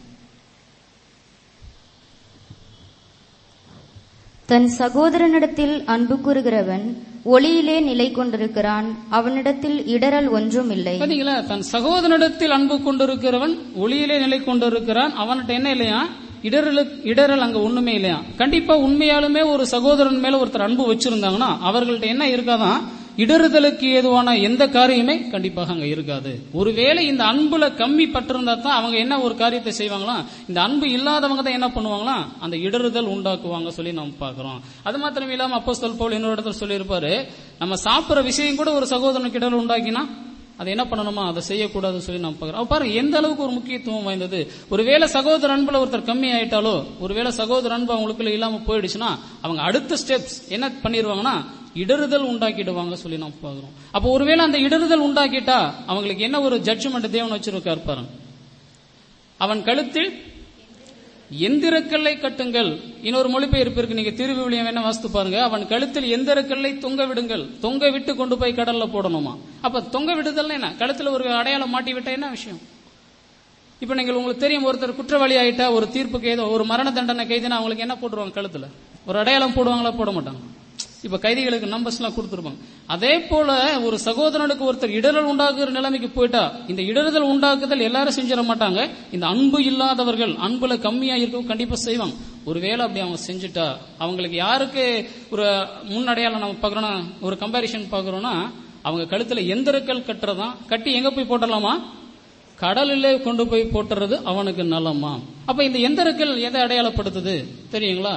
தன் சகோதரனிடத்தில் அன்பு கூறுகிறவன் ஒளியிலே நிலை கொண்டிருக்கிறான் அவனிடத்தில் இடரல் ஒன்றும் இல்லை பாத்தீங்களா தன் சகோதரனிடத்தில் அன்பு கொண்டிருக்கிறவன் ஒளியிலே நிலை கொண்டிருக்கிறான் அவன்கிட்ட என்ன இல்லையா இடரல் இடரல் அங்க ஒண்ணுமே இல்லையா கண்டிப்பா உண்மையாலுமே ஒரு சகோதரன் மேல ஒருத்தர் அன்பு வச்சிருந்தாங்கன்னா அவர்கள்ட்ட என்ன இருக்காதான் இடறுதலுக்கு ஏதுவான எந்த காரியமே கண்டிப்பாக அங்க இருக்காது ஒருவேளை இந்த அன்புல கம்மி பட்டிருந்தா தான் அவங்க என்ன ஒரு காரியத்தை செய்வாங்களாம் இந்த அன்பு இல்லாதவங்க தான் என்ன பண்ணுவாங்களாம் அந்த இடறுதல் உண்டாக்குவாங்க சொல்லி நம்ம பார்க்கிறோம் அது மாத்திரம் இல்லாம அப்போஸ்தலர் பவுல் இன்னொரு இடத்துல சொல்லியிருப்பாரு நம்ம சாப்பிடுற விஷயம் கூட ஒரு சகோதரனுக்கு இடரல் உண்டாக்கினா அதை என்ன பண்ணணுமா அதை செய்யக்கூடாதுன்னு சொல்லி நம்ம பார்க்கிறோம் அப்ப பாருங்க எந்த அளவுக்கு ஒரு முக்கியத்துவம் வாய்ந்தது ஒருவேளை சகோதர அன்புல ஒருத்தர் கம்மி ஆயிட்டாலோ ஒருவேளை சகோதர அன்பு அவங்களுக்குள்ள இல்லாம போயிடுச்சுன்னா அவங்க அடுத்த ஸ்டெப்ஸ் என்ன பண்ணிடுவாங்கன்னா இடறுதல் உண்டாக்கிடுவாங்க சொல்லி நம்ம பார்க்கிறோம் அப்போ ஒருவேளை அந்த இடறுதல் உண்டாக்கிட்டா அவங்களுக்கு என்ன ஒரு ஜட்ஜ்மெண்ட் தேவன் வச்சிருக்காரு பாருங்க அவன் கழுத்தில் எந்திரக்கல்லை கட்டுங்கள் இன்னொரு மொழிபெயர்ப்பு இருக்கு நீங்க திருவிவிலியம் என்ன வாசித்து பாருங்க அவன் கழுத்தில் எந்திரக்கல்லை தொங்க விடுங்கள் தொங்க விட்டு கொண்டு போய் கடல்ல போடணுமா அப்ப தொங்க விடுதல் என்ன கழுத்துல ஒரு அடையாளம் மாட்டி விட்டா என்ன விஷயம் இப்ப நீங்கள் உங்களுக்கு தெரியும் ஒருத்தர் குற்றவாளி ஆயிட்டா ஒரு தீர்ப்புக்கு ஏதோ ஒரு மரண தண்டனை கைதுனா அவங்களுக்கு என்ன போட்டுருவாங்க கழுத்துல ஒரு அடையாளம் போடுவாங்களா போட மாட்டாங்க இப்ப கைதிகளுக்கு நம்பர்ஸ் எல்லாம் கொடுத்துருப்பாங்க அதே போல ஒரு சகோதரனுக்கு ஒருத்தர் இடரல் உண்டாக்குற நிலைமைக்கு போயிட்டா இந்த இடறுதல் உண்டாக்குதல் எல்லாரும் செஞ்சிட மாட்டாங்க இந்த அன்பு இல்லாதவர்கள் அன்புல கம்மியா இருக்கவும் கண்டிப்பா செய்வாங்க ஒருவேளை அப்படி அவங்க செஞ்சுட்டா அவங்களுக்கு யாருக்கு ஒரு முன் அடையாளம் நம்ம பாக்குறோம்னா ஒரு கம்பாரிசன் பாக்குறோம்னா அவங்க கழுத்துல எந்திரக்கல் கட்டுறதான் கட்டி எங்க போய் போட்டலாமா கடலிலே கொண்டு போய் போட்டுறது அவனுக்கு நலமா அப்ப இந்த எந்திரக்கல் எதை அடையாளப்படுத்துது தெரியுங்களா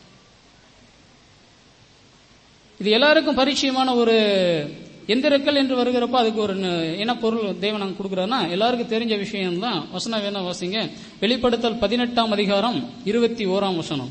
இது எல்லாருக்கும் பரிச்சயமான ஒரு எந்திரக்கல் என்று வருகிறப்ப அதுக்கு ஒரு ந- என்ன பொருள் தேவன் அங்க கொடுக்குறாருன்னா எல்லாருக்கும் தெரிஞ்ச விஷயம் தான் வசனம் வேணா வாசிங்க வெளிப்படுத்தல் பதினெட்டாம் அதிகாரம் இருபத்தி ஓராம் வசனம்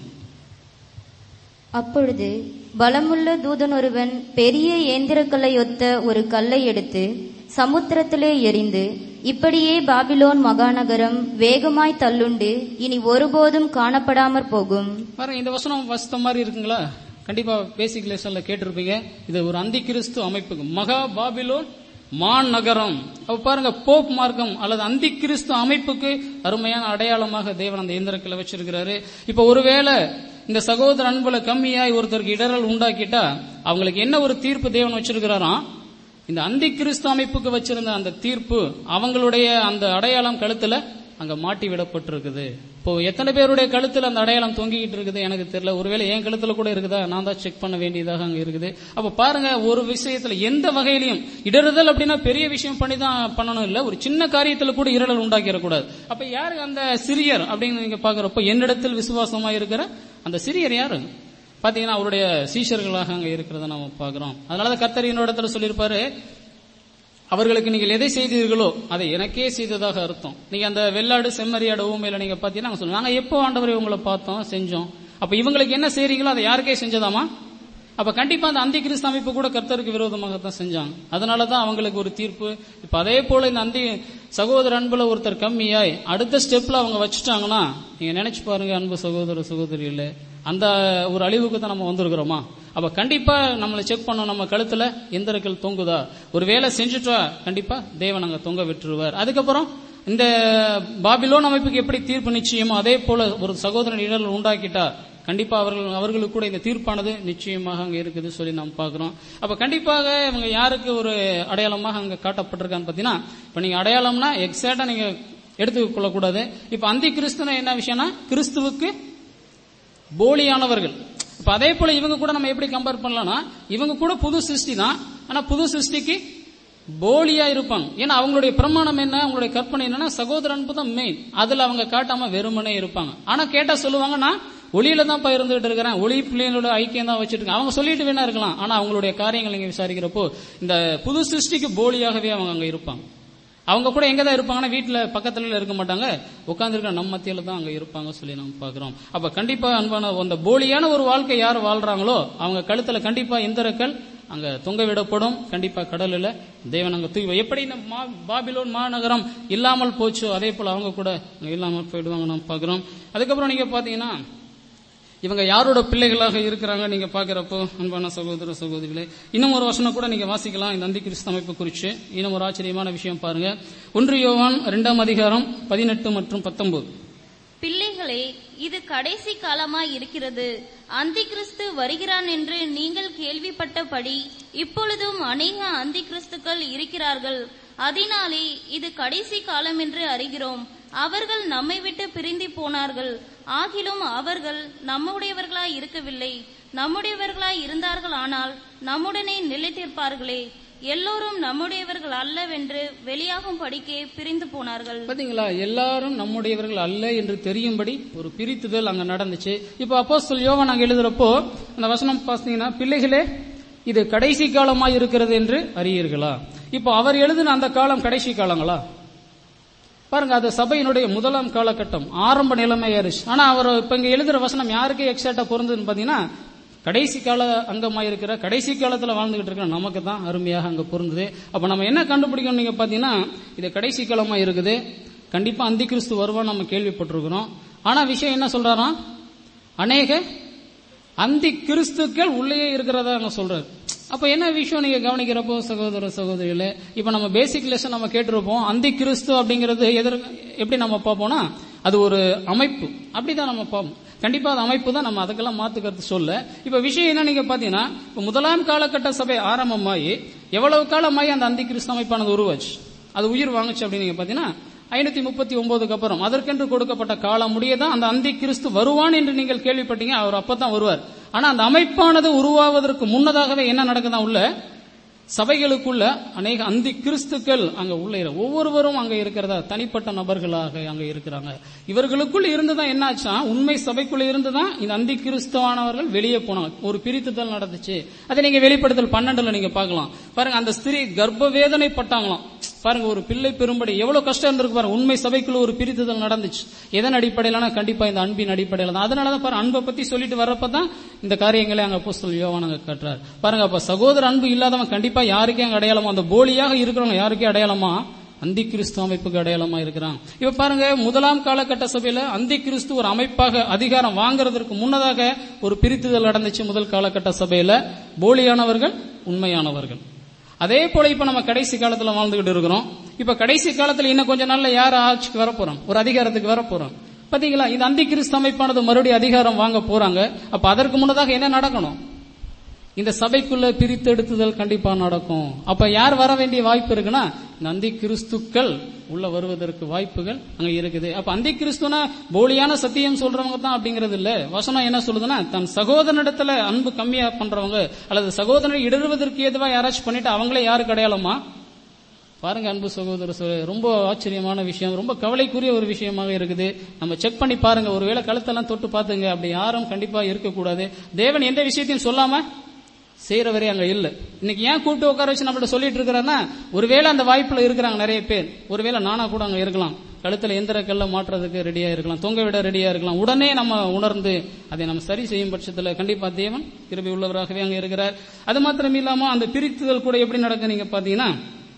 அப்பொழுது பலமுள்ள தூதன் ஒருவன் பெரிய ஏந்திரக்கல்லை ஒத்த ஒரு கல்லை எடுத்து சமுத்திரத்திலே எறிந்து இப்படியே பாபிலோன் மகாநகரம் வேகமாய் தள்ளுண்டு இனி ஒருபோதும் காணப்படாமற் போகும் பாருங்க இந்த வசனம் வசத்த மாதிரி இருக்குங்களா கண்டிப்பா பேசிக் லெசன்ல கேட்டிருப்பீங்க இது ஒரு அந்தி கிறிஸ்து அமைப்புக்கு மகா பாபிலோன் மான் நகரம் அப்ப பாருங்க போப் மார்க்கம் அல்லது அந்தி கிறிஸ்து அமைப்புக்கு அருமையான அடையாளமாக தேவன் அந்த இயந்திரக்கில் வச்சிருக்கிறாரு இப்ப ஒருவேளை இந்த சகோதர அன்புல கம்மியாய் ஒருத்தருக்கு இடரல் உண்டாக்கிட்டா அவங்களுக்கு என்ன ஒரு தீர்ப்பு தேவன் வச்சிருக்கிறாராம் இந்த அந்தி கிறிஸ்து அமைப்புக்கு வச்சிருந்த அந்த தீர்ப்பு அவங்களுடைய அந்த அடையாளம் கழுத்துல அங்க மாட்டி விடப்பட்டிருக்குது இப்போ எத்தனை பேருடைய கழுத்துல அந்த அடையாளம் தொங்கிக்கிட்டு இருக்குது எனக்கு தெரியல ஒருவேளை என் கழுத்துல கூட இருக்குதா நான் தான் செக் பண்ண வேண்டியதாக அங்க இருக்குது அப்ப பாருங்க ஒரு விஷயத்துல எந்த வகையிலையும் இடறுதல் அப்படின்னா பெரிய விஷயம் பண்ணி தான் பண்ணணும் இல்ல ஒரு சின்ன காரியத்துல கூட இடரல் உண்டாக்கிடக்கூடாது அப்ப யாரு அந்த சிறியர் அப்படின்னு நீங்க பாக்குறப்போ என்னிடத்தில் விசுவாசமா இருக்கிற அந்த சிறியர் யாரு பாத்தீங்கன்னா அவருடைய சீஷர்களாக அங்க இருக்கிறத நம்ம பாக்குறோம் அதனாலதான் கர்த்தர் என்னோட இடத்துல சொல்லியிருப்பாரு அவர்களுக்கு நீங்கள் எதை செய்தீர்களோ அதை எனக்கே செய்ததாக அர்த்தம் நீங்க அந்த வெள்ளாடு செம்மறியாடு ஊமையில நீங்க பாத்தீங்கன்னா அவங்க சொல்லுவாங்க நாங்க எப்போ ஆண்டவரை உங்களை பார்த்தோம் செஞ்சோம் அப்ப இவங்களுக்கு என்ன செய்றீங்களோ அதை யாருக்கே செஞ்சதாமா அப்ப கண்டிப்பா அந்த அந்தி கிறிஸ்து அமைப்பு கூட கர்த்தருக்கு விரோதமாகத்தான் செஞ்சாங்க அதனாலதான் அவங்களுக்கு ஒரு தீர்ப்பு இப்ப அதே போல இந்த அந்தி சகோதர அன்புல ஒருத்தர் கம்மியாய் அடுத்த ஸ்டெப்ல அவங்க வச்சுட்டாங்கன்னா நீங்க நினைச்சு பாருங்க அன்பு சகோதர சகோதரி இல்ல அந்த ஒரு அழிவுக்கு தான் நம்ம வந்திருக்கிறோமா அப்ப கண்டிப்பா நம்மளை செக் பண்ணோம் நம்ம கழுத்துல எந்திரக்கல் தொங்குதா ஒரு வேலை செஞ்சுட்டா கண்டிப்பா தேவன் அங்க தொங்க விட்டுருவார் அதுக்கப்புறம் இந்த பாபிலோன் அமைப்புக்கு எப்படி தீர்ப்பு நிச்சயமோ அதே போல ஒரு சகோதரன் இடல் உண்டாக்கிட்டா கண்டிப்பா அவர்கள் அவர்களுக்கு கூட இந்த தீர்ப்பானது நிச்சயமாக அங்க இருக்குது சொல்லி நாம் பார்க்கிறோம் அப்ப கண்டிப்பாக இவங்க யாருக்கு ஒரு அடையாளமாக அங்க காட்டப்பட்டிருக்கான்னு பாத்தீங்கன்னா இப்ப நீங்க அடையாளம்னா எக்ஸாக்டா நீங்க எடுத்துக் கொள்ளக்கூடாது இப்ப அந்தி கிறிஸ்துவ என்ன விஷயம்னா கிறிஸ்துவுக்கு போலியானவர்கள் இப்ப அதே போல இவங்க கூட நம்ம எப்படி கம்பேர் பண்ணலாம்னா இவங்க கூட புது சிருஷ்டி தான் ஆனா புது சிருஷ்டிக்கு போலியா இருப்பாங்க ஏன்னா அவங்களுடைய பிரமாணம் என்ன அவங்களுடைய கற்பனை என்னன்னா சகோதர அன்பு தான் மெயின் அதுல அவங்க காட்டாம வெறுமனே இருப்பாங்க ஆனா கேட்டா சொல்லுவாங்க நான் ஒளியில தான் இருந்துகிட்டு இருக்கிறேன் ஒளி பிள்ளைங்களோட ஐக்கியம் தான் வச்சிட்டு இருக்கேன் அவங்க சொல்லிட்டு வேணா இருக்கலாம் ஆனா அவங்களுடைய காரியங்கள் நீங்க விசாரிக்கிறப்போ இந்த புது சிருஷ்டிக்கு போலியாகவே அவங்க அங்க இருப்பாங்க அவங்க கூட எங்க தான் இருப்பாங்கன்னா வீட்டுல பக்கத்துல இருக்க மாட்டாங்க உட்கார்ந்துருக்க நம்ம மத்தியில தான் அங்க இருப்பாங்க சொல்லி நம்ம பாக்குறோம் அப்ப கண்டிப்பா அன்பான அந்த போலியான ஒரு வாழ்க்கை யார் வாழ்றாங்களோ அவங்க கழுத்துல கண்டிப்பா எந்திரக்கல் அங்க தொங்க விடப்படும் கண்டிப்பா கடலில் தேவன் அங்க தூக்கி எப்படி இந்த மா- பாபிலோன் மாநகரம் இல்லாமல் போச்சோ அதே போல அவங்க கூட அங்க இல்லாமல் போயிடுவாங்க நம்ம பாக்குறோம் அதுக்கப்புறம் நீங்க பாத்தீங்கன்னா இவங்க யாரோட பிள்ளைகளாக இருக்கிறாங்க நீங்க பாக்குறப்போ அன்பான சகோதர சகோதரிகளே இன்னும் ஒரு வசனம் கூட நீங்க வாசிக்கலாம் இந்த அந்தி கிறிஸ்து அமைப்பு குறித்து இன்னும் ஒரு ஆச்சரியமான விஷயம் பாருங்க ஒன்று யோவான் இரண்டாம் அதிகாரம் பதினெட்டு மற்றும் பத்தொன்பது பிள்ளைகளே இது கடைசி காலமாய் இருக்கிறது அந்தி கிறிஸ்து வருகிறான் என்று நீங்கள் கேள்விப்பட்டபடி இப்பொழுதும் அநேக அந்தி கிறிஸ்துக்கள் இருக்கிறார்கள் அதனாலே இது கடைசி காலம் என்று அறிகிறோம் அவர்கள் நம்மை விட்டு பிரிந்து போனார்கள் ஆகிலும் அவர்கள் நம்முடையவர்களாய் இருக்கவில்லை நம்முடையவர்களாய் இருந்தார்கள் ஆனால் நம்முடனே நிலைத்திருப்பார்களே எல்லோரும் நம்முடையவர்கள் அல்லவென்று வெளியாகும் படிக்கே பிரிந்து போனார்கள் பாத்தீங்களா எல்லாரும் நம்முடையவர்கள் அல்ல என்று தெரியும்படி ஒரு பிரித்துதல் அங்க நடந்துச்சு இப்போ அப்போஸ்தலர் யோவான் அங்க எழுதுறப்போ அந்த வசனம் பாத்தீங்கன்னா பிள்ளைகளே இது கடைசி காலமாய் இருக்கிறது என்று அறியீர்களா இப்போ அவர் எழுதின அந்த காலம் கடைசி காலங்களா பாருங்க அது சபையினுடைய முதலாம் காலகட்டம் ஆரம்ப நிலைமை ஆயிருச்சு ஆனா அவர் இப்ப இங்க எழுதுற வசனம் யாருக்கு எக்ஸாக்டா பொருந்துன்னு பாத்தீங்கன்னா கடைசி கால அங்கமா இருக்கிற கடைசி காலத்துல வாழ்ந்துகிட்டு இருக்கிற நமக்கு தான் அருமையாக அங்க பொருந்தது அப்ப நம்ம என்ன கண்டுபிடிக்கணும் நீங்க பாத்தீங்கன்னா இது கடைசி காலமா இருக்குது கண்டிப்பா அந்தி கிறிஸ்து வருவான்னு நம்ம கேள்விப்பட்டிருக்கிறோம் ஆனா விஷயம் என்ன சொல்றாராம் அநேக அந்தி கிறிஸ்துக்கள் உள்ளேயே இருக்கிறதா அங்க சொல்றாரு அப்ப என்ன விஷயம் நீங்க கவனிக்கிறப்போ சகோதர சகோதரிகளே இப்ப நம்ம பேசிக் லெசன் நம்ம கேட்டிருப்போம் அந்தி கிறிஸ்து அப்படிங்கிறது எதிர் எப்படி நம்ம பார்ப்போம்னா அது ஒரு அமைப்பு அப்படிதான் நம்ம பார்ப்போம் கண்டிப்பா அது அமைப்பு தான் நம்ம அதுக்கெல்லாம் மாத்துக்கிறது சொல்ல இப்ப விஷயம் என்ன நீங்க பாத்தீங்கன்னா இப்ப முதலாம் காலகட்ட சபை ஆரம்பமாயி எவ்வளவு காலமாயி அந்த அந்தி கிறிஸ்து அமைப்பானது உருவாச்சு அது உயிர் வாங்குச்சு அப்படின்னு நீங்க பாத்தீங்கன்னா ஐநூத்தி முப்பத்தி ஒன்பதுக்கு அப்புறம் அதற்கென்று கொடுக்கப்பட்ட காலம் முடியதான் அந்த அந்தி கிறிஸ்து வருவான் என்று நீங்கள் கேள்விப்பட்டீங்க அவர் அப்பதான் வருவார் ஆனா அந்த அமைப்பானது உருவாவதற்கு முன்னதாகவே என்ன நடக்குதா உள்ள சபைகளுக்குள்ள அநேக அந்தி கிறிஸ்துக்கள் அங்க உள்ள இரு- ஒவ்வொருவரும் அங்க இருக்கிறதா தனிப்பட்ட நபர்களாக அங்க இருக்கிறாங்க இவர்களுக்குள்ள இருந்துதான் என்னாச்சா உண்மை சபைக்குள்ள இருந்துதான் இந்த அந்தி கிறிஸ்தவானவர்கள் வெளியே போனாங்க ஒரு பிரித்துதல் நடந்துச்சு அதை நீங்க வெளிப்படுத்தல் பன்னெண்டுல நீங்க பார்க்கலாம் பாருங்க அந்த ஸ்திரீ கர்ப்ப வேதனை பட்டாங்களாம் பாருங்க ஒரு பிள்ளை பெரும்படி எவ்வளவு கஷ்டம் இருந்திருக்கு பாருங்க உண்மை சபைக்குள்ள ஒரு பிரித்துதல் நடந்துச்சு எதன் அடிப்படையிலான கண்டிப்பா இந்த அன்பின் அடிப்படையில தான் அதனாலதான் பாருங்க அன்பை பத்தி சொல்லிட்டு வர்றப்பதான் இந்த காரியங்களை அங்க அப்போஸ்தலர் யோவான் அங்க காட்டுறாரு பாருங்க அப்ப சகோதர அன்பு இல்லாதவன் கண்டிப்பா யாருக்கே அங்க அடையாளமா அந்த போலியாக இருக்கிறவங்க யாருக்கே அடையாளமா அந்தி கிறிஸ்து அமைப்புக்கு அடையாளமா இருக்கிறான் இப்ப பாருங்க முதலாம் காலகட்ட சபையில அந்தி கிறிஸ்து ஒரு அமைப்பாக அதிகாரம் வாங்குறதற்கு முன்னதாக ஒரு பிரித்துதல் நடந்துச்சு முதல் காலகட்ட சபையில போலியானவர்கள் உண்மையானவர்கள் அதே போல இப்ப நம்ம கடைசி காலத்துல வாழ்ந்துகிட்டு இருக்கிறோம் இப்ப கடைசி காலத்துல இன்னும் கொஞ்ச நாள்ல யார் ஆட்சிக்கு வரப்போறோம் ஒரு அதிகாரத்துக்கு வரப்போறோம் பாத்தீங்களா இந்த அந்தி கிறிஸ்து அமைப்பானது மறுபடியும் அதிகாரம் வாங்க போறாங்க அப்ப அதற்கு முன்னதாக என்ன நடக்கணும் இந்த சபைக்குள்ள பிரித்தெடுத்துதல் கண்டிப்பா நடக்கும் அப்ப யார் வர வேண்டிய வாய்ப்பு இருக்குன்னா இந்த அந்தி கிறிஸ்துக்கள் உள்ள வருவதற்கு வாய்ப்புகள் அங்க இருக்குது அப்ப அந்தி கிறிஸ்துனா போலியான சத்தியம் சொல்றவங்க தான் அப்படிங்கிறது இல்ல வசனம் என்ன சொல்லுதுன்னா தன் சகோதரனிடத்துல அன்பு கம்மியா பண்றவங்க அல்லது சகோதரனை இடறுவதற்கு ஏதுவா யாராச்சும் பண்ணிட்டு அவங்களே யாருக்கு அடையாளமா பாருங்க அன்பு சகோதர சகோதரி, ரொம்ப ஆச்சரியமான விஷயம் ரொம்ப கவலைக்குரிய ஒரு விஷயமாக இருக்குது நம்ம செக் பண்ணி பாருங்க ஒருவேளை கழுத்தெல்லாம் தொட்டு பாத்துங்க அப்படி யாரும் கண்டிப்பா இருக்கக்கூடாது தேவன் எந்த விஷயத்தையும் சொல்லாம செய்யறவரே அங்க இல்ல இன்னைக்கு ஏன் கூப்பிட்டு உட்கார வச்சு நம்மள்ட்ட சொல்லிட்டு இருக்கிறான்னா ஒருவேளை அந்த வாய்ப்புல இருக்கிறாங்க நிறைய பேர் ஒருவேளை நானா கூட அங்க இருக்கலாம் கழுத்துல எந்திர கல்ல மாற்றுறதுக்கு ரெடியா இருக்கலாம் தொங்க விட ரெடியா இருக்கலாம் உடனே நம்ம உணர்ந்து அதை நம்ம சரி செய்யும் பட்சத்துல கண்டிப்பா தேவன் கிருபை உள்ளவராகவே அங்க இருக்கிறார் அது மாத்திரம் இல்லாம அந்த பிரித்துதல் கூட எப்படி நடக்கும் நீங்க பாத்தீங்கன்னா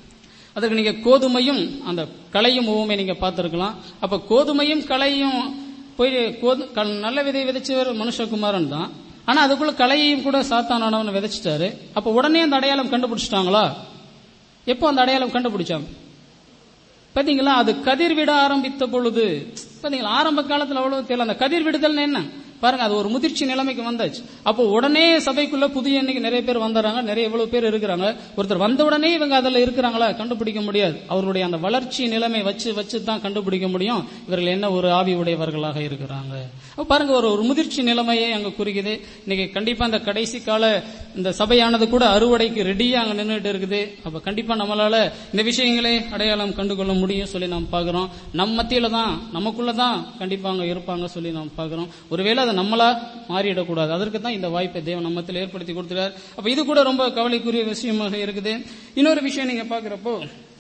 அதற்கு நீங்க கோதுமையும் அந்த களையும் ஓவுமே நீங்க பார்த்திருக்கலாம் அப்ப கோதுமையும் களையும் போய் கோது- க- நல்ல விதை விதைச்சவர் மனுஷகுமாரன் தான் ஆனா அதுக்குள்ள களையையும் கூட சாத்தானவன் விதைச்சிட்டாரு அப்ப உடனே அந்த அடையாளம் கண்டுபிடிச்சிட்டாங்களா எப்போ அந்த அடையாளம் கண்டுபிடிச்சாங்க பாத்தீங்களா அது கதிர் விட ஆரம்பித்த பொழுது பாத்தீங்களா ஆரம்ப காலத்துல அவ்வளவு தெரியல அந்த கதிர் விடுதல் என்ன பாருங்க அது ஒரு முதிர்ச்சி நிலைமைக்கு வந்தாச்சு அப்போ உடனே சபைக்குள்ள புதிய எண்ணிக்கை நிறைய பேர் வந்துடுறாங்க நிறைய எவ்வளவு பேர் இருக்கிறாங்க ஒருத்தர் வந்த உடனே இவங்க அதுல இருக்கிறாங்களா கண்டுபிடிக்க முடியாது அவருடைய அந்த வளர்ச்சி நிலைமை வச்சு வச்சு தான் கண்டுபிடிக்க முடியும் இவர்கள் என்ன ஒரு ஆவி உடையவர்களாக இருக்கிறாங்க அப்ப பாருங்க ஒரு ஒரு முதிர்ச்சி நிலைமையை அங்க குறிக்குது இன்னைக்கு கண்டிப்பா இந்த கடைசி கால இந்த சபையானது கூட அறுவடைக்கு ரெடியா அங்க நின்றுட்டு இருக்குது அப்ப கண்டிப்பா நம்மளால இந்த விஷயங்களே அடையாளம் கண்டுகொள்ள முடியும் சொல்லி நாம் பாக்குறோம் நம்ம மத்தியில தான் நமக்குள்ள தான் கண்டிப்பா அங்க இருப்பாங்க சொல்லி நாம் பாக்குறோம் ஒருவேளை அதை நம்மளா மாறிடக்கூடாது அதற்கு தான் இந்த வாய்ப்பை தேவன் நம்மத்தில் ஏற்படுத்தி கொடுத்துறார் அப்ப இது கூட ரொம்ப கவலைக்குரிய விஷயமாக இருக்குது இன்னொரு விஷயம் நீங்க பாக்குறப்போ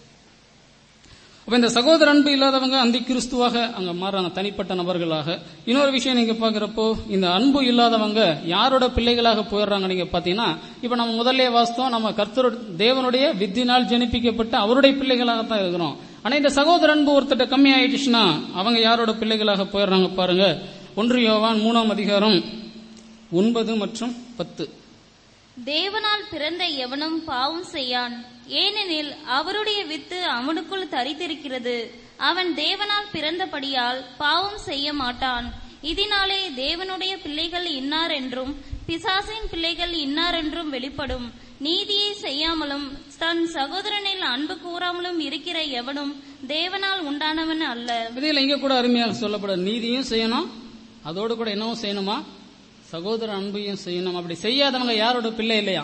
அப்ப இந்த சகோதர அன்பு இல்லாதவங்க அந்தி கிறிஸ்துவாக அங்க மாறாங்க தனிப்பட்ட நபர்களாக இன்னொரு விஷயம் நீங்க பாக்குறப்போ இந்த அன்பு இல்லாதவங்க யாரோட பிள்ளைகளாக போயிடுறாங்க நீங்க பாத்தீங்கன்னா இப்ப நம்ம முதல்ல வாஸ்தவம் நம்ம கர்த்தரோட தேவனுடைய வித்தினால் ஜனிப்பிக்கப்பட்ட அவருடைய பிள்ளைகளாக தான் இருக்கிறோம் ஆனா இந்த சகோதர அன்பு ஒருத்தட்ட கம்மி ஆயிடுச்சுன்னா அவங்க யாரோட பிள்ளைகளாக போயிடுறாங்க பாருங்க ஒன்று யோவான் மூணாம் அதிகாரம் ஒன்பது மற்றும் பத்து தேவனால் பிறந்த எவனும் பாவம் செய்யான் ஏனெனில் அவருடைய வித்து அவனுக்குள் தரித்திருக்கிறது அவன் தேவனால் பிறந்தபடியால் பாவம் செய்ய மாட்டான் இதனாலே தேவனுடைய பிள்ளைகள் இன்னார் என்றும் பிசாசின் பிள்ளைகள் இன்னார் என்றும் வெளிப்படும் நீதியை செய்யாமலும் தன் சகோதரனில் அன்பு கூறாமலும் இருக்கிற எவனும் தேவனால் உண்டானவன் அல்ல இதில் இங்க கூட அருமையாக சொல்லப்படும் நீதியும் செய்யணும் அதோடு கூட என்னவும் செய்யணுமா சகோதர அன்பையும் செய்யணும் அப்படி செய்யாதவங்க யாரோட பிள்ளை இல்லையா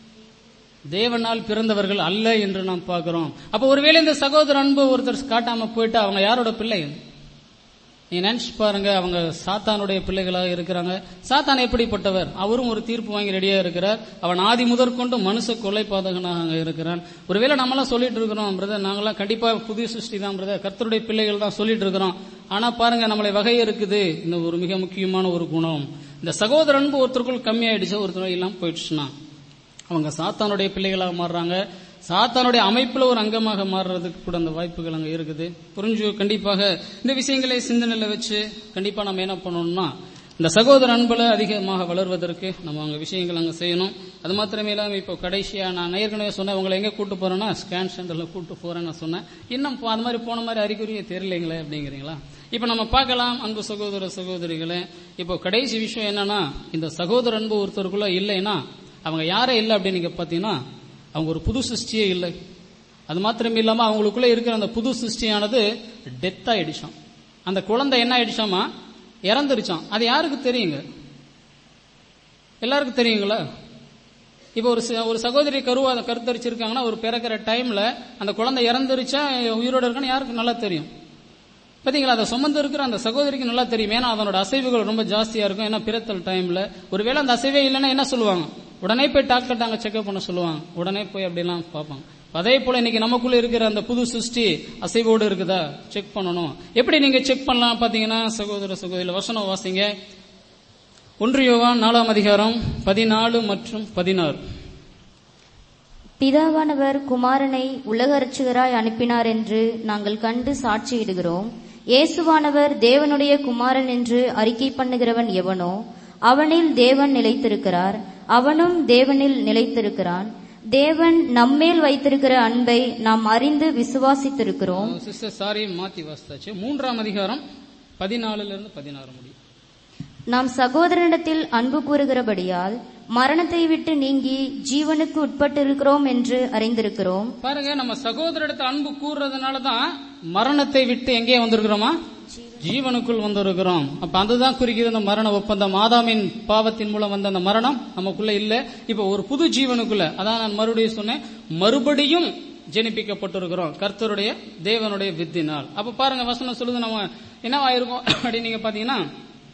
தேவனால் பிறந்தவர்கள் அல்ல என்று நாம் பார்க்கிறோம் அப்ப ஒருவேளை இந்த சகோதர அன்பு ஒருத்தர் காட்டாம போயிட்டு அவங்க யாரோட பிள்ளை நீ நினைச்சு பாருங்க அவங்க சாத்தானுடைய பிள்ளைகளாக இருக்கிறாங்க சாத்தான் எப்படிப்பட்டவர் அவரும் ஒரு தீர்ப்பு வாங்கி ரெடியா இருக்கிறார் அவன் ஆதி முதற்கொண்டு மனுஷ கொலைபாதகனாக அங்க இருக்கிறான் ஒருவேளை நம்மளாம் சொல்லிட்டு இருக்கிறோம் பிரதர் நாங்களாம் கண்டிப்பா புதிய சிருஷ்டி தான் பிரதர் கர்த்தருடைய பிள்ளைகள் தான் சொல்லிட்டு இருக்கிறோம் ஆனா பாருங்க நம்மளை வகை இருக்குது இந்த ஒரு மிக முக்கியமான ஒரு குணம் இந்த சகோதர அன்பு ஒருத்தருக்குள் கம்மியாயிடுச்சு ஒருத்தர் எல்லாம் போயிடுச்சுன்னா அவங்க சாத்தானுடைய பிள்ளைகளாக மாறுறாங்க சாத்தானுடைய அமைப்புல ஒரு அங்கமாக மாறுறதுக்கு கூட அந்த வாய்ப்புகள் அங்க இருக்குது புரிஞ்சு கண்டிப்பாக இந்த விஷயங்களை சிந்தனையில வச்சு கண்டிப்பா நம்ம என்ன பண்ணணும்னா இந்த சகோதர அன்புல அதிகமாக வளர்வதற்கு நம்ம அங்க விஷயங்கள் அங்க செய்யணும் அது மாத்திரமே இல்லாம இப்போ கடைசியா நான் ஏற்கனவே சொன்னேன் உங்களை எங்க கூட்டு போறேன்னா ஸ்கேன் சென்டர்ல கூட்டு போறேன்னு நான் சொன்னேன் இன்னும் போ- அது மாதிரி போன மாதிரி அறிகுறியே தெரியலைங்களே அப்படிங்கிறீங்களா இப்ப நம்ம பார்க்கலாம் அன்பு சகோதர சகோதரிகளே இப்போ கடைசி விஷயம் என்னன்னா இந்த சகோதர அன்பு ஒருத்தருக்குள்ள இல்லைன்னா அவங்க யாரே இல்லை அப்படின்னு நீங்க பாத்தீங்கன்னா அவங்க ஒரு புது சிருஷ்டியே இல்லை அது மாத்திரம் இல்லாம அவங்களுக்குள்ள இருக்கிற அந்த புது சிருஷ்டியானது டெத் ஆயிடுச்சாம் அந்த குழந்தை என்ன ஆயிடுச்சாமா இறந்துருச்சாம் அது யாருக்கு தெரியுங்க எல்லாருக்கும் தெரியுங்களா இப்போ ஒரு சி- ஒரு சகோதரி கருவா கருத்தரிச்சிருக்காங்கன்னா ஒரு பிறக்கிற டைம்ல அந்த குழந்தை இறந்துருச்சா உயிரோட இருக்கான்னு யாருக்கு நல்லா தெரியும் பாத்தீங்களா அதை சுமந்து இருக்கிற அந்த சகோதரிக்கு நல்லா தெரியும் ஏன்னா அதனோட அசைவுகள் ரொம்ப ஜாஸ்தியா இருக்கும் ஏன்னா பிறத்தல் டைம்ல ஒருவேளை அந்த அசைவே இல்லைன்னா என்ன சொல்லுவாங்க உடனே போய் டாக்டர் அங்க செக்அப் பண்ண சொல்லுவாங்க உடனே போய் அப்படிலாம் பார்ப்பாங்க அதே போல இன்னைக்கு நமக்குள்ள இருக்கிற அந்த புது சிருஷ்டி அசைவோடு இருக்குதா செக் பண்ணணும் எப்படி நீங்க செக் பண்ணலாம் பாத்தீங்கன்னா சகோதர சகோதரி வசனம் வாசிங்க ஒன்று யோவான் நாலாம் அதிகாரம் பதினாலு மற்றும் பதினாறு பிதாவானவர் குமாரனை உலக ரட்சகராய் அனுப்பினார் என்று நாங்கள் கண்டு சாட்சியிடுகிறோம் இயேசுவானவர் தேவனுடைய குமாரன் என்று அறிக்கை பண்ணுகிறவன் எவனோ அவனில் தேவன் நிலைத்திருக்கிறார் அவனும் தேவனில் நிலைத்திருக்கிறான் தேவன் நம்மேல் வைத்திருக்கிற அன்பை நாம் அறிந்து விசுவாசித்திருக்கிறோம் சிஸ்டர் சாரி மாத்தி வாசித்தாச்சு மூன்றாம் அதிகாரம் பதினாலுல இருந்து பதினாறு முடியும் நாம் சகோதரனிடத்தில் அன்பு கூறுகிறபடியால் மரணத்தை விட்டு நீங்கி ஜீவனுக்கு உட்பட்டிருக்கிறோம் என்று அறிந்திருக்கிறோம் பாருங்க நம்ம சகோதரிடத்துல அன்பு கூறுறதுனால தான் மரணத்தை விட்டு எங்கே வந்திருக்கிறோமா ஜீவனுக்குள் வந்திருக்கிறோம் அப்ப அதுதான் குறிக்கிறது அந்த மரண ஒப்பந்தம் ஆதாமின் பாவத்தின் மூலம் வந்த அந்த மரணம் நமக்குள்ள இல்ல இப்ப ஒரு புது ஜீவனுக்குள்ள அதான் நான் மறுபடியும் சொன்னேன் மறுபடியும் ஜெனிப்பிக்கப்பட்டிருக்கிறோம் கர்த்தருடைய தேவனுடைய வித்தினால் அப்ப பாருங்க வசனம் சொல்லுது நம்ம என்னவாயிருக்கோம் அப்படின்னு நீங்க பாத்தீங்கன்னா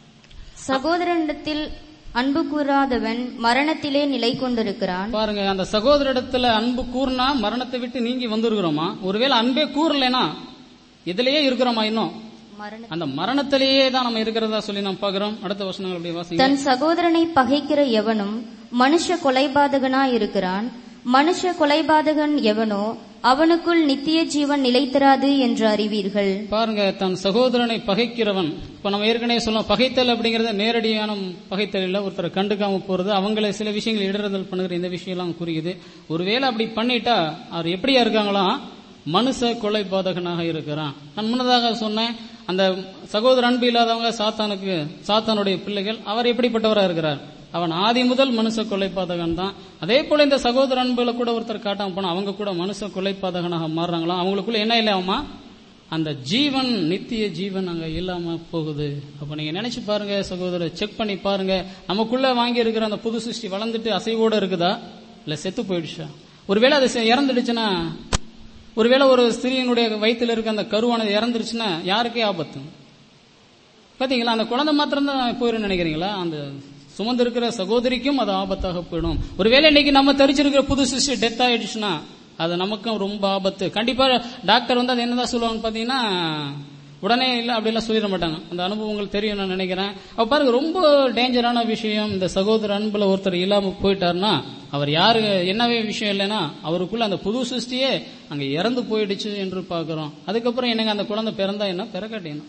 சகோதரனிடத்தில் அன்பு கூறாதவன் மரணத்திலே நிலை கொண்டிருக்கிறான் பாருங்க அந்த சகோதரிடத்துல அன்பு கூர்னா மரணத்தை விட்டு நீங்கி வந்திருக்கிறோமா ஒருவேளை அன்பே கூறலைனா இதுலயே இருக்கிறோமா இன்னும் மரண அந்த மரணத்திலேயே தான் நம்ம இருக்கிறதா சொல்லி நாம் பார்க்கிறோம் அடுத்த வசனங்கள் அப்படி வாசிங்க தன் சகோதரனை பகைக்கிற எவனும் மனுஷ கொலைபாதகனாய் இருக்கிறான் மனுஷ கொலைபாதகன் எவனோ அவனுக்குள் நித்திய ஜீவன் நிலைத்திராது என்று அறிவீர்கள் பாருங்க தன் சகோதரனை பகைக்கிறவன் இப்ப நம்ம ஏற்கனவே சொல்லலாம் பகைத்தல் அப்படிங்கறது நேரடியான பகைத்தல் இல்ல ஒருத்தரை கண்டுக்காம போறது அவங்கள சில விஷயங்கள் இடறுதல் பண்ணுகிற இந்த விஷயம் எல்லாம் குறிக்குது ஒருவேளை அப்படி பண்ணிட்டா அவர் எப்படியா இருக்காங்களாம் மனுஷ கொலைபாதகனாக இருக்கிறான் நான் முன்னதாக சொன்னேன் அந்த சகோதர அன்பு இல்லாதவங்க சாத்தானுக்கு சாத்தானுடைய பிள்ளைகள் அவர் எப்படிப்பட்டவரா இருக்கிறார் அவன் ஆதி முதல் மனுஷ கொலைபாதகன் தான் அதே போல இந்த சகோதர அன்புல கூட ஒருத்தர் காட்டாம போனா அவங்க கூட மனுஷ கொலைபாதகனாக மாறுறாங்களாம் அவங்களுக்குள்ள என்ன இல்லாமா அந்த ஜீவன் நித்திய ஜீவன் அங்க இல்லாம போகுது அப்ப நீங்க நினைச்சு பாருங்க சகோதரர் செக் பண்ணி பாருங்க நமக்குள்ள வாங்கி இருக்கிற அந்த புது சிருஷ்டி வளர்ந்துட்டு அசைவோட இருக்குதா இல்ல செத்து போயிடுச்சா ஒருவேளை அது செ- இறந்துடுச்சுன்னா ஒருவேளை ஒரு ஸ்திரீயினுடைய வயித்துல இருக்க அந்த கருவானது இறந்துருச்சுன்னா யாருக்கே ஆபத்து பாத்தீங்களா அந்த குழந்தை மாத்திரம் தான் போயிரும் நினைக்கிறீங்களா அந்த சுமந்து இருக்கிற சகோதரிக்கும் அது ஆபத்தாக போயிடும் ஒருவேளை இன்னைக்கு நம்ம தெரிஞ்சிருக்கிற புது சிஸ்டி டெத் ஆயிடுச்சுன்னா அது நமக்கும் ரொம்ப ஆபத்து கண்டிப்பா டாக்டர் வந்து அது என்னதான் சொல்லுவாங்க பாத்தீங்கன்னா உடனே இல்ல அப்படிலாம் சொல்லிட மாட்டாங்க அந்த அனுபவங்கள் தெரியும் நான் நினைக்கிறேன் அப்ப பாருங்க ரொம்ப டேஞ்சரான விஷயம் இந்த சகோதர அன்புல ஒருத்தர் இல்லாம போயிட்டாருன்னா அவர் யாரு என்னவே விஷயம் இல்லைன்னா அவருக்குள்ள அந்த புது சிருஷ்டியே அங்க இறந்து போயிடுச்சு என்று பார்க்கிறோம் அதுக்கப்புறம் என்னங்க அந்த குழந்தை பிறந்தா என்ன பிறக்காட்டி என்ன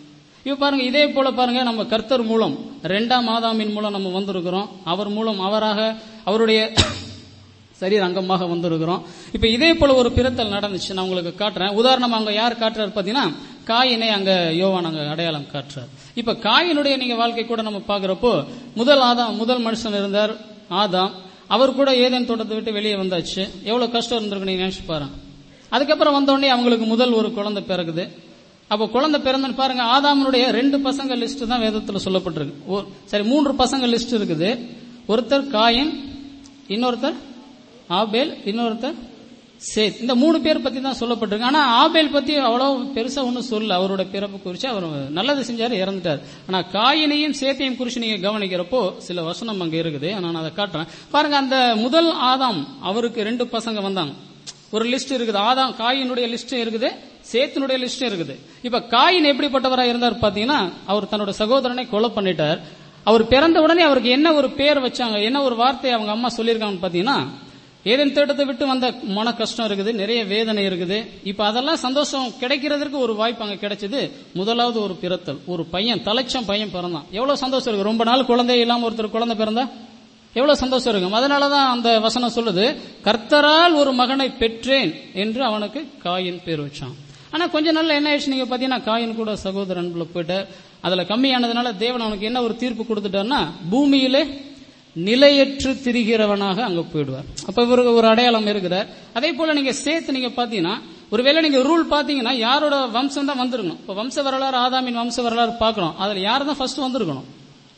இப்ப பாருங்க இதே போல பாருங்க நம்ம கர்த்தர் மூலம் ரெண்டாம் ஆதாமின் மூலம் நம்ம வந்திருக்கிறோம் அவர் மூலம் அவராக அவருடைய சரீர அங்கமாக வந்திருக்கிறோம் இப்ப இதே போல ஒரு பிறத்தல் நடந்துச்சு நான் உங்களுக்கு காட்டுறேன் உதாரணம் அங்க யார் காட்டுறாரு பாத்தீங்கன்னா காயினை அங்க யோவான் அங்க அடையாளம் காட்டுறார் இப்ப காயினுடைய நீங்க வாழ்க்கை கூட நம்ம பாக்குறப்போ முதல் ஆதாம் முதல் மனுஷன் இருந்தார் ஆதாம் அவர் கூட ஏதேன் தோட்டத்தை விட்டு வெளியே வந்தாச்சு எவ்வளவு கஷ்டம் இருந்திருக்கு நீங்க நினைச்சு பாருங்க அதுக்கப்புறம் வந்த உடனே அவங்களுக்கு முதல் ஒரு குழந்தை பிறகுது அப்ப குழந்தை பிறந்தன்னு பாருங்க ஆதாமனுடைய ரெண்டு பசங்க லிஸ்ட் தான் வேதத்துல சொல்லப்பட்டிருக்கு ஓ- சரி மூன்று பசங்க லிஸ்ட் இருக்குது ஒருத்தர் காயின் இன்னொருத்தர் ஆபேல் இன்னொருத்தர் சேத் இந்த மூணு பேர் பத்தி தான் சொல்லப்பட்டிருக்கு ஆனா ஆபேல் பத்தி அவ்வளவு பெருசா ஒன்றும் சொல்லல அவரோட பிறப்பு குறிச்சு அவர் நல்லது செஞ்சாரு இறந்துட்டார் ஆனா காயினையும் சேத்தையும் குறிச்சு நீங்க கவனிக்கிறப்போ சில வசனம் அங்க இருக்குது ஆனா நான் அதை காட்டுறேன் பாருங்க அந்த முதல் ஆதாம் அவருக்கு ரெண்டு பசங்க வந்தாங்க ஒரு லிஸ்ட் இருக்குது ஆதாம் காயினுடைய லிஸ்ட் இருக்குது சேத்தினுடைய லிஸ்ட் இருக்குது இப்ப காயின் எப்படிப்பட்டவரா இருந்தார் பாத்தீங்கன்னா அவர் தன்னோட சகோதரனை கொலை பண்ணிட்டார் அவர் பிறந்த உடனே அவருக்கு என்ன ஒரு பேர் வச்சாங்க என்ன ஒரு வார்த்தை அவங்க அம்மா சொல்லியிருக்காங்கன்னு பாத்தீங்கன்னா ஏதேன் தேட்டத்தை விட்டு வந்த மன கஷ்டம் இருக்குது நிறைய வேதனை இருக்குது இப்ப அதெல்லாம் சந்தோஷம் கிடைக்கிறதுக்கு ஒரு வாய்ப்பு அங்க கிடைச்சது முதலாவது ஒரு பிறத்தல் ஒரு பையன் தலைச்சம் பையன் பிறந்தான் எவ்வளவு சந்தோஷம் இருக்கு ரொம்ப நாள் குழந்தை இல்லாம ஒருத்தர் குழந்தை பிறந்தா எவ்வளவு சந்தோஷம் இருக்கும் அதனாலதான் அந்த வசனம் சொல்லுது கர்த்தரால் ஒரு மகனை பெற்றேன் என்று அவனுக்கு காயின் பேர் வச்சான் ஆனா கொஞ்ச நாள்ல என்ன ஆயிடுச்சு நீங்க பாத்தீங்கன்னா காயின் கூட சகோதரன்ல போயிட்டு அதுல கம்மியானதுனால தேவன் அவனுக்கு என்ன ஒரு தீர்ப்பு கொடுத்துட்டாருன்னா பூமியிலே நிலையற்று திரிகிறவனாக அங்க போயிடுவார் அப்ப இவருக்கு ஒரு அடையாளம் இருக்கிறார் அதே போல நீங்க சேர்த்து நீங்க பாத்தீங்கன்னா ஒருவேளை நீங்க ரூல் பாத்தீங்கன்னா யாரோட வம்சம் தான் வந்திருக்கணும் இப்ப வம்ச வரலாறு ஆதாமின் வம்ச வரலாறு பார்க்கணும் அதுல யார் தான் ஃபர்ஸ்ட் வந்திருக்கணும்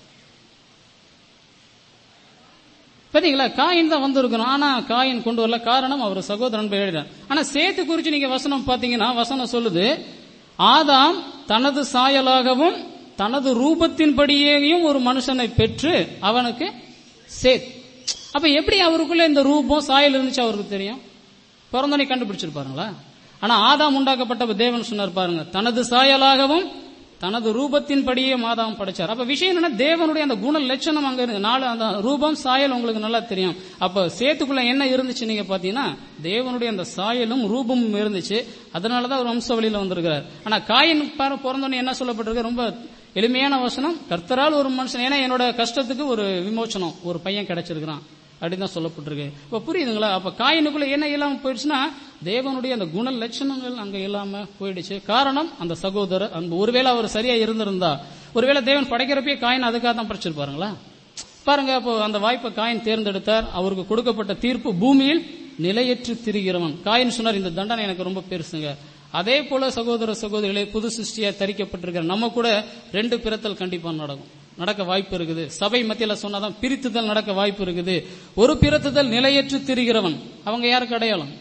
பாத்தீங்களா காயின் தான் வந்திருக்கணும் ஆனா காயின் கொண்டு வரல காரணம் அவர் சகோதரன் போய் எழுதினார் ஆனா சேத்து குறிச்சு நீங்க வசனம் பாத்தீங்கன்னா வசனம் சொல்லுது ஆதாம் தனது சாயலாகவும் தனது ரூபத்தின்படியேயும் ஒரு மனுஷனை பெற்று அவனுக்கு சேத் அப்ப எப்படி அவருக்குள்ள இந்த ரூபம் சாயல் இருந்துச்சு அவருக்கு தெரியும் பிறந்தோடனே கண்டுபிடிச்சிருப்பாருங்களா ஆனா ஆதாம் உண்டாக்கப்பட்ட தேவன் சொன்னார் பாருங்க தனது சாயலாகவும் தனது ரூபத்தின்படியே மாதாம் படைச்சார் அப்ப விஷயம் என்னன்னா தேவனுடைய அந்த குண லட்சணம் அங்க இருக்கு நாலு அந்த ரூபம் சாயல் உங்களுக்கு நல்லா தெரியும் அப்ப சேத்துக்குள்ள என்ன இருந்துச்சு நீங்க பாத்தீங்கன்னா தேவனுடைய அந்த சாயலும் ரூபமும் இருந்துச்சு அதனாலதான் ஒரு வம்ச வழியில வந்திருக்கிறார் ஆனா காயின் பாரு பிறந்தோன்னு என்ன சொல்லப்பட்டிருக்கு ரொம்ப எளிமையான வசனம் கர்த்தரால் ஒரு மனுஷன் ஏன்னா என்னோட கஷ்டத்துக்கு ஒரு விமோச்சனம் ஒரு பையன் கிடைச்சிருக்கிறான் அப்படிதான் சொல்லப்பட்டிருக்கு இப்ப புரியுதுங்களா அப்ப காயினுக்குள்ள என்ன இல்லாம போயிடுச்சுன்னா தேவனுடைய அந்த குண லட்சணங்கள் அங்க இல்லாம போயிடுச்சு காரணம் அந்த சகோதரர் அந்த ஒருவேளை அவர் சரியா இருந்திருந்தா ஒருவேளை தேவன் படைக்கிறப்பே காயின் அதுக்காக தான் படைச்சிருப்பாருங்களா பாருங்க அப்போ அந்த வாய்ப்பை காயின் தேர்ந்தெடுத்தார் அவருக்கு கொடுக்கப்பட்ட தீர்ப்பு பூமியில் நிலையற்று திரிகிறவன் காயின் சொன்னார் இந்த தண்டனை எனக்கு ரொம்ப பெருசுங்க அதே போல சகோதர சகோதரிகளே புது சிருஷ்டியா தரிக்கப்பட்டிருக்கிற நம்ம கூட ரெண்டு பிறத்தல் கண்டிப்பா நடக்கும் நடக்க வாய்ப்பு இருக்குது சபை மத்தியில சொன்னாதான் பிரித்துதல் நடக்க வாய்ப்பு இருக்குது ஒரு பிறத்துதல் நிலையற்று திரிகிறவன் அவங்க யாருக்கு அடையாளம்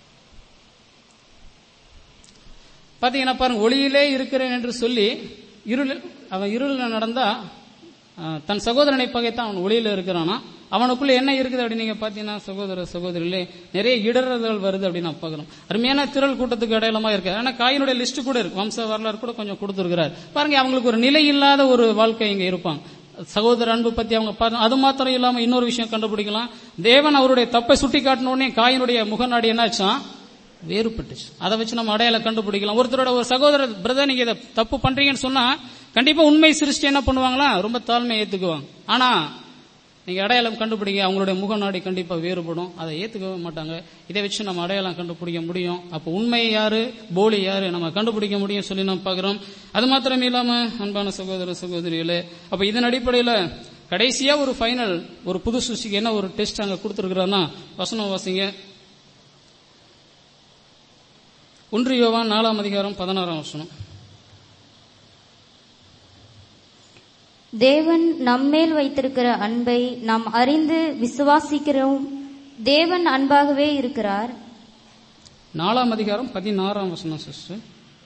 பாத்தீங்கன்னா பாருங்க ஒளியிலே இருக்கிறேன் என்று சொல்லி இருள் அவன் இருளில் நடந்தா ஆஹ், தன் சகோதரனை பகைத்தான் அவன் ஒளியில இருக்கிறானா அவனுக்குள்ள என்ன இருக்குது அப்படின்னு நீங்க பாத்தீங்கன்னா சகோதர சகோதரிகளே நிறைய இடறுதல் வருது அப்படின்னு நான் பார்க்கிறோம் அருமையான திரள் கூட்டத்துக்கு அடையாளமா இருக்கு ஆனா காயினுடைய லிஸ்ட் கூட இருக்கு வம்ச வரலாறு கூட கொஞ்சம் கொடுத்திருக்கிறார் பாருங்க அவங்களுக்கு ஒரு நிலை இல்லாத ஒரு வாழ்க்கை இங்க இருப்பாங்க சகோதர அன்பு பத்தி அவங்க பாரு- அது மாத்திரம் இல்லாம இன்னொரு விஷயம் கண்டுபிடிக்கலாம் தேவன் அவருடைய தப்பை சுட்டி காட்டின உடனே காயினுடைய முகநாடி என்னாச்சான் வேறுபட்டுச்சு அதை வச்சு நம்ம அடையாளம் கண்டுபிடிக்கலாம் ஒருத்தரோட ஒரு சகோதரர் பிரதர் நீங்க இதை தப்பு பண்றீங்கன்னு சொன்னா கண்டிப்பா உண்மை சிருஷ்டி என்ன பண்ணுவாங்களா ரொம்ப தாழ்மையை ஏத்துக்குவாங்க ஆனா நீங்க அடையாளம் கண்டுபிடிங்க அவங்களுடைய முகநாடி கண்டிப்பா வேறுபடும் அதை ஏத்துக்கவே மாட்டாங்க இதை வச்சு நம்ம அடையாளம் கண்டுபிடிக்க முடியும் அப்ப உண்மை யாரு போலி யாரு நம்ம கண்டுபிடிக்க முடியும் சொல்லி நம்ம பாக்குறோம் அது மாத்திரம் இல்லாம அன்பான சகோதர சகோதரிகளே அப்ப இதன் அடிப்படையில கடைசியா ஒரு ஃபைனல் ஒரு புது சுசிக்கு என்ன ஒரு டெஸ்ட் அங்க கொடுத்திருக்கிறான்னா வசனம் வாசிங்க ஒன்று யோவான் நாலாம் அதிகாரம் பதினாறாம் வசனம் தேவன் நம்மேல் வைத்திருக்கிற அன்பை நாம் அறிந்து விசுவாசிக்கிறோம் தேவன் அன்பாகவே இருக்கிறார் நாலாம் அதிகாரம் பதினாறாம் வசனம் சிஸ்டர்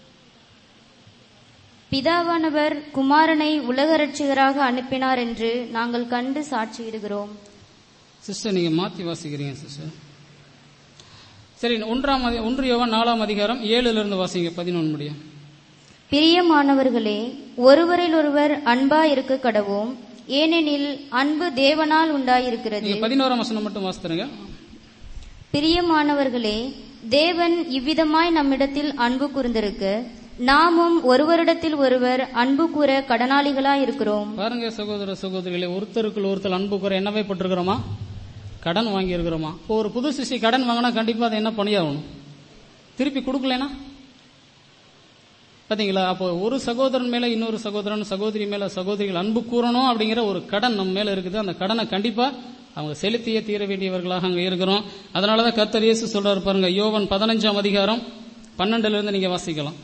பிதாவானவர் குமாரனை உலக ரட்சிகராக அனுப்பினார் என்று நாங்கள் கண்டு சாட்சியிடுகிறோம் சிஸ்டர் நீங்க மாத்தி வாசிக்கிறீங்க சிஸ்டர் சரி ஒன்றாம் அதி- ஒன்று யோவான் நாலாம் அதிகாரம் ஏழுல இருந்து வாசிங்க பதினொன்று முடியும் பிரியமானவர்களே ஒருவரில் ஒருவர் அன்பா இருக்க கடவோம் ஏனெனில் அன்பு தேவனால் உண்டாயிருக்கிறது நீங்க பதினோராம் வசனம் மட்டும் வாசித்துருங்க பிரியமானவர்களே தேவன் இவ்விதமாய் நம்மிடத்தில் அன்பு கூர்ந்திருக்க நாமும் ஒருவரிடத்தில் ஒருவர் அன்பு கூற கடனாளிகளாயிருக்கிறோம் பாருங்க சகோதர சகோதரிகளே ஒருத்தருக்குள் ஒருத்தர் அன்பு குறை என்னவே பட்டிருக்கிறோமா கடன் வாங்கி இருக்கிறோமா இப்போ ஒரு புது சிசி கடன் வாங்கினா கண்டிப்பா அதை என்ன பண்ணியாகணும் திருப்பி கொடுக்கலனா பாத்தீங்களா அப்போ ஒரு சகோதரன் மேல இன்னொரு சகோதரன் சகோதரி மேல சகோதரிகள் அன்பு கூறணும் அப்படிங்கிற ஒரு கடன் நம்ம மேல இருக்குது அந்த கடனை கண்டிப்பா அவங்க செலுத்தியே தீர வேண்டியவர்களாக அங்க இருக்கிறோம் அதனாலதான் கர்த்தர் இயேசு சொல்றாரு பாருங்க யோவன் பதினஞ்சாம் அதிகாரம் பன்னெண்டுல இருந்து நீங்க வாசிக்கலாம்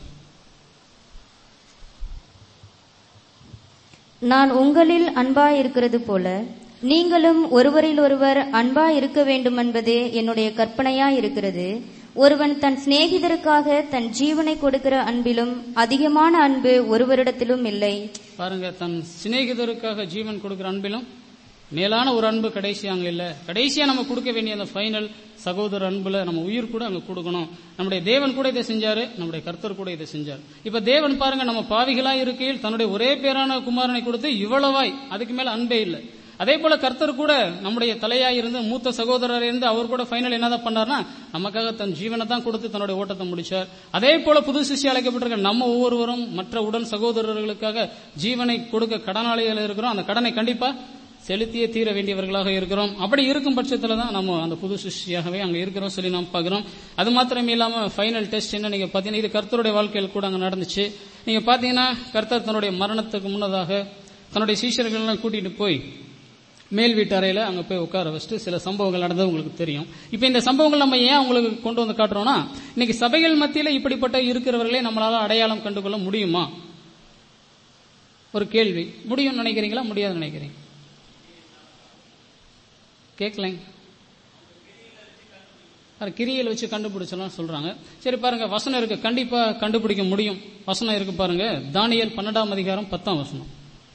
நான் உங்களில் அன்பாயிருக்கிறது போல நீங்களும் ஒருவரில் ஒருவர் அன்பாயிருக்க வேண்டுமென்பதே என்னுடைய கற்பனையாயிருக்கிறது ஒருவன் தன் சிநேகிதருக்காக தன் ஜீவனை கொடுக்கிற அன்பிலும் அதிகமான அன்பு ஒருவரிடத்திலும் இல்லை பாருங்க தன் சிநேகிதருக்காக ஜீவன் கொடுக்கிற அன்பிலும் மேலான ஒரு அன்பு கடைசி அங்க இல்ல கடைசியா நம்ம கொடுக்க வேண்டிய அந்த ஃபைனல் சகோதர அன்புல நம்ம உயிர் கூட அங்க கொடுக்கணும் நம்முடைய தேவன் கூட இதை செஞ்சாரு நம்முடைய கர்த்தர் கூட இதை செஞ்சார் இப்ப தேவன் பாருங்க நம்ம பாவிகளா இருக்கையில் தன்னுடைய ஒரே பேரான குமாரனை கொடுத்து இவ்வளவாய் அதுக்கு மேல அன்பே இல்லை அதே போல கர்த்தர் கூட நம்முடைய தலையா இருந்து மூத்த சகோதரர் இருந்து அவர் கூட ஃபைனல் என்னதான் பண்ணார்னா நமக்காக தன் ஜீவனை தான் கொடுத்து தன்னுடைய ஓட்டத்தை முடிச்சார் அதே போல புது சிஷ்ய அழைக்கப்பட்டிருக்க நம்ம ஒவ்வொருவரும் மற்ற உடன் சகோதரர்களுக்காக ஜீவனை கொடுக்க கடனாளிகள் இருக்கிறோம் அந்த கடனை கண்டிப்பா செலுத்தியே தீர வேண்டியவர்களாக இருக்கிறோம் அப்படி இருக்கும் பட்சத்துல தான் நம்ம அந்த புது சிருஷ்டியாகவே அங்க இருக்கிறோம் சொல்லி நாம் பார்க்கிறோம் அது மாத்திரமே இல்லாம ஃபைனல் டெஸ்ட் என்ன நீங்க பாத்தீங்கன்னா இது கர்த்தருடைய வாழ்க்கையில் கூட அங்க நடந்துச்சு நீங்க பாத்தீங்கன்னா கர்த்தர் தன்னுடைய மரணத்துக்கு முன்னதாக தன்னுடைய சீஷர்கள் எல்லாம் கூட்டிட்டு போய் மேல் வீட்டு அறையில அங்க போய் உட்கார வச்சுட்டு சில சம்பவங்கள் நடந்தது உங்களுக்கு தெரியும் இப்ப இந்த சம்பவங்கள் நம்ம ஏன் உங்களுக்கு கொண்டு வந்து காட்டுறோம்னா இன்னைக்கு சபைகள் மத்தியில இப்படிப்பட்ட இருக்கிறவர்களே நம்மளால அடையாளம் கண்டுகொள்ள முடியுமா ஒரு கேள்வி முடியும்னு நினைக்கிறீங்களா முடியாதுன்னு நினைக்கிறீங்க கேட்கலைங்க பாரு, கிரியையில் வச்சு கண்டுபிடிச்சலாம் சொல்றாங்க சரி பாருங்க வசனம் இருக்கு கண்டிப்பா கண்டுபிடிக்க முடியும் வசனம் இருக்கு பாருங்க தானியல் பன்னெண்டாம் அதிகாரம் பத்தாம் வசனம்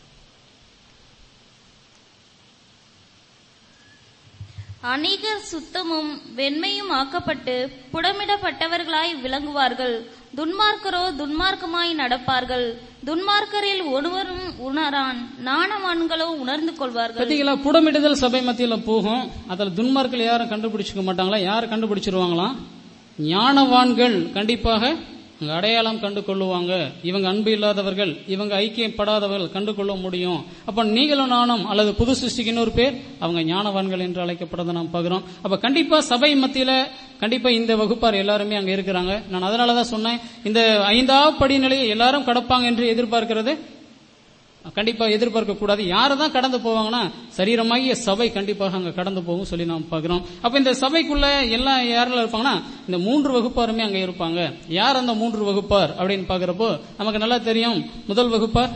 அநேகர் சுத்தமும் வெண்மையும் ஆக்கப்பட்டு புடமிடப்பட்டவர்களாய் விளங்குவார்கள் துன்மார்க்கரோ துன்மார்க்கமாய் நடப்பார்கள் துன்மார்க்கரில் ஒருவரும் உணரான் நாணவான்களோ உணர்ந்து கொள்வார்கள் பார்த்தீங்களா புடமிடுதல் சபை மத்தியில போகும் அதில் துன்மார்கள் யாரும் கண்டுபிடிச்சுக்க மாட்டாங்களா யார் கண்டுபிடிச்சிருவாங்களாம் ஞானவான்கள் கண்டிப்பாக அங்க அடையாளம் கண்டு கொள்ளுவாங்க இவங்க அன்பு இல்லாதவர்கள் இவங்க ஐக்கியப்படாதவர்கள் கண்டு கொள்ள முடியும் அப்ப நீங்களும் நானும் அல்லது புது சிருஷ்டிக்கு இன்னொரு பேர் அவங்க ஞானவான்கள் என்று அழைக்கப்படுறதை நாம் பார்க்கிறோம் அப்ப கண்டிப்பா சபை மத்தியில கண்டிப்பா இந்த வகுப்பார் எல்லாருமே அங்க இருக்கிறாங்க நான் அதனாலதான் சொன்னேன் இந்த ஐந்தாவது படிநிலையை எல்லாரும் கடப்பாங்க என்று எதிர்பார்க்கிறது கண்டிப்பா எதிர்பார்க்க கூடாது யாரை தான் கடந்து போவாங்கன்னா சரீரமாகிய சபை கண்டிப்பாக அங்க கடந்து போகும் சொல்லி நாம் பார்க்கிறோம் அப்ப இந்த சபைக்குள்ள எல்லாம் யாரெல்லாம் இருப்பாங்கன்னா இந்த மூன்று வகுப்பாருமே அங்க இருப்பாங்க யார் அந்த மூன்று வகுப்பார் அப்படின்னு பாக்குறப்போ நமக்கு நல்லா தெரியும் முதல் வகுப்பார்